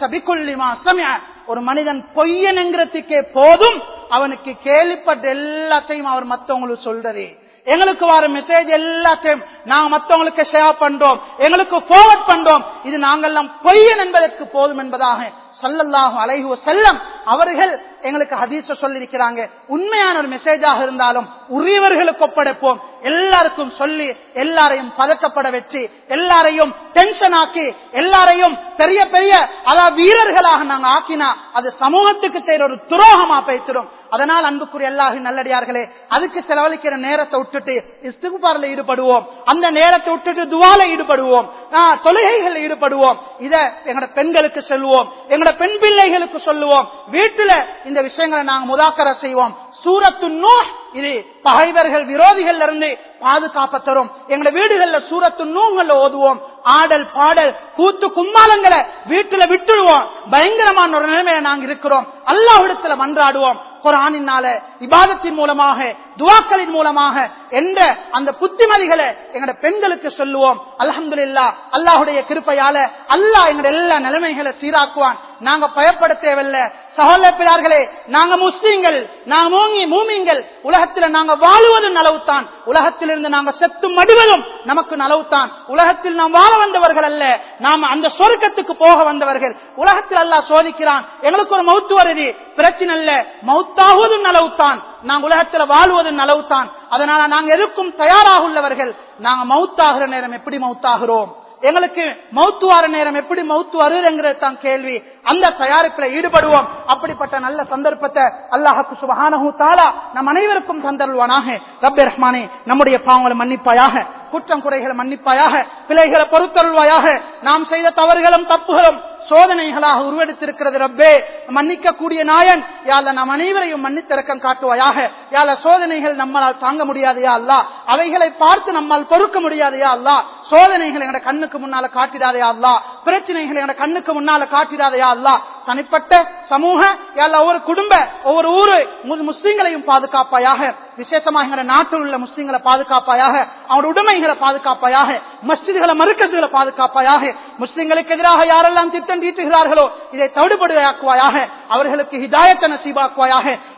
A: ஒரு மனிதன் பொய்யன் என்கிறதுக்கே போதும் அவனுக்கு கேள்விப்பட்ட எல்லாத்தையும் அவர் மத்தவங்களுக்கு சொல்றது எங்களுக்கு வர மெசேஜ் எல்லாத்தையும் நாங்க மத்தவங்களுக்கு ஷேர் பண்றோம் எங்களுக்கு போர்வர்ட் பண்றோம் இது நாங்கெல்லாம் பொய்யன் என்பதற்கு போதும் என்பதாக சல்லல்லாஹு அலைஹு செல்லம் அவர்கள் எங்களுக்கு ஹதீஸ சொல்லியிருக்கிறாங்க உண்மையான ஒரு மெசேஜாக இருந்தாலும் உரியவர்களுக்கு ஒப்படைப்போம் எல்லாருக்கும் சொல்லி எல்லாரையும் பதக்கப்பட வச்சு எல்லாரையும் டென்ஷன் ஆக்கி எல்லாரையும் பெரிய பெரிய அதாவது வீரர்களாக நாங்க ஆக்கினா அது சமூகத்துக்கு செய்யற ஒரு துரோகமா பேசிடும் அதனால் அன்புக்குரிய எல்லாஹி நல்லடியார்களே அதுக்கு செலவழிக்கிற நேரத்தை விட்டுட்டு இஸ்துகுபாரில் ஈடுபடுவோம் அந்த நேரத்தை விட்டுட்டு துவால ஈடுபடுவோம் தொழுகைகள் ஈடுபடுவோம் இத எங்கட பெண்களுக்கு சொல்லுவோம் எங்கட பெண் பிள்ளைகளுக்கு சொல்லுவோம் வீட்டுல இந்த விஷயங்களை நாங்க முதாக்கர செய்வோம் சூரத்து நூ இது பகைவர்கள் விரோதிகள் இருந்து பாதுகாப்ப தரும் எங்க வீடுகள்ல சூரத்து நூங்கள்ல ஓதுவோம் ஆடல் பாடல் கூத்து கும்மாலங்களை வீட்டுல விட்டுடுவோம் பயங்கரமான ஒரு நிலைமையில நாங்க இருக்கிறோம் அல்லாஹிடத்துல மன்றாடுவோம் குரானினால இபாதத்தின் மூலமாக துவாக்களின் மூலமாக என்ற அந்த புத்திமதிகளை எங்கட பெண்களுக்கு சொல்லுவோம் அலமதுல்லா அல்லாஹுடைய கிருப்பையால அல்லாஹ் எங்கட எல்லா நிலைமைகளை சீராக்குவான் நாங்க பயப்பட தேவையில்ல சகோதர பிறார்களே நாங்க முஸ்லீம்கள் நாங்க மூங்கி மூமிங்கள் உலகத்துல நாங்க வாழுவதும் நலவுத்தான் உலகத்திலிருந்து நாங்க செத்து மடிவதும் நமக்கு நலவுத்தான் உலகத்தில் நாம் வாழ வந்தவர்கள் அல்ல நாம் அந்த சொர்க்கத்துக்கு போக வந்தவர்கள் உலகத்தில் அல்லாஹ் சோதிக்கிறான் எங்களுக்கு ஒரு மௌத்து வருது பிரச்சனை இல்ல மௌத்தாகுவதும் நலவுத்தான் நாங்க உலகத்துல வாழ்வதும் நலவுத்தான் அதனால நாங்க எதுக்கும் தயாராக உள்ளவர்கள் நாங்க மௌத்தாகிற நேரம் எப்படி மௌத்தாகிறோம் எங்களுக்கு மௌத்து வார நேரம் எப்படி மௌத்து வருதுங்கிறது தான் கேள்வி அந்த தயாரிப்புல ஈடுபடுவோம் அப்படிப்பட்ட நல்ல சந்தர்ப்பத்தை அல்லாஹுக்கு சுபஹானஹு தாலா நம் அனைவருக்கும் தந்தருவானாக ரப்பே ரஹ்மானே நம்முடைய பாவங்களை மன்னிப்பாயாக குற்றம் குறைகளை மன்னிப்பாயாக பிழைகளை பொறுத்தருள்வாயாக நாம் செய்த தவறுகளும் தப்புகளும் சோதனைகளாக உருவெடுத்திருக்கிறது ரப்பே மன்னிக்க கூடிய நாயன் யால நம் அனைவரையும் மன்னித்திறக்கம் காட்டுவாயாக யால சோதனைகள் நம்மால் தாங்க முடியாதையா அல்லா அவைகளை பார்த்து நம்மால் பொறுக்க முடியாதையா அல்லா சோதனைகள் எங்க கண்ணுக்கு முன்னால காட்டிடாதையா அல்லா பிரச்சனைகள் எங்க கண்ணுக்கு முன்னால காட்டிடாதையா அல்லா தனிப்பட்ட சமூக யால ஒவ்வொரு குடும்ப ஒவ்வொரு ஊரு முஸ்லீம்களையும் பாதுகாப்பாயாக விசேஷமாக எங்க நாட்டில் உள்ள முஸ்லீம்களை பாதுகாப்பாயாக அவருடைய உடைமைகளை பாதுகாப்பாயாக மஸ்ஜிதுகளை மறுக்கசுகளை பாதுகாப்பாயாக முஸ்லிம்களுக்கு எதிராக யாரெல்லாம் திட்டம் தீட்டுகிறார்களோ இதை தவிடுபடுவாக்குவாயாக அவர்களுக்கு ஹிதாயத்தை நசீபாக்குவாயாக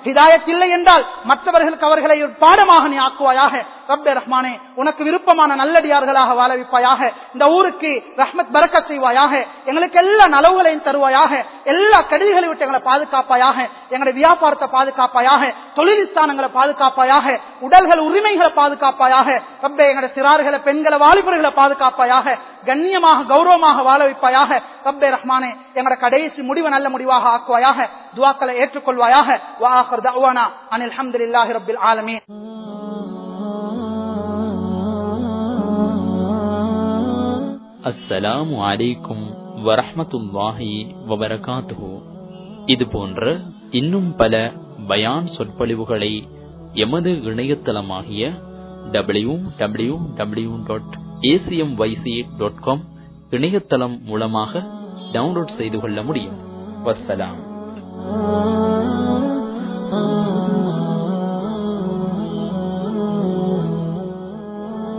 A: ஹிதாயத் இல்லை என்றால் மற்றவர்களுக்கு அவர்களை ஒரு பாடமாக நீ ஆக்குவாயாக ரப்பே ரஹ்மானே உனக்கு விருப்பமான நல்லடியார்களாக வாழ வைப்பாயாக இந்த ஊருக்கு ரஹ்மத் பரக்க செய்வாயாக எங்களுக்கு எல்லா நலவுகளையும் தருவாயாக எல்லா கடிதங்களை விட்டு எங்களை பாதுகாப்பாயாக எங்களுடைய வியாபாரத்தை பாதுகாப்பாயாக தொழில் ஸ்தானங்களை பாதுகாப்பாயாக உடல்கள் உரிமைகளை பாதுகாப்பாயாக ரப்பே எங்களுடைய சிறார்களை பெண்களை வாலிபர்களை பாதுகாப்பாயாக கண்ணியமாக கௌரவமாக வாழ வைப்பாயாக ரப்பே ரஹ்மானே எங்களோட கடைசி முடிவை நல்ல முடிவாக ஆக்குவாயாக துவாக்களை ஏற்றுக்கொள்வாயாக வாஹர் தவானா அனில் அஹமதுல்லாஹி ரபில் ஆலமீன்
B: அஸ்ஸலாமு அலைக்கும் வரஹ்மத்துல்லாஹி வபரகாத்துஹு இது போன்ற இன்னும் பல பயான் சொற்பொழிவுகளை எமது இணையதளமாகிய W W W dot ACM YC dot com இணையதளம் மூலமாக டவுன்லோட் செய்து கொள்ள முடியும் வஸ்ஸலாம்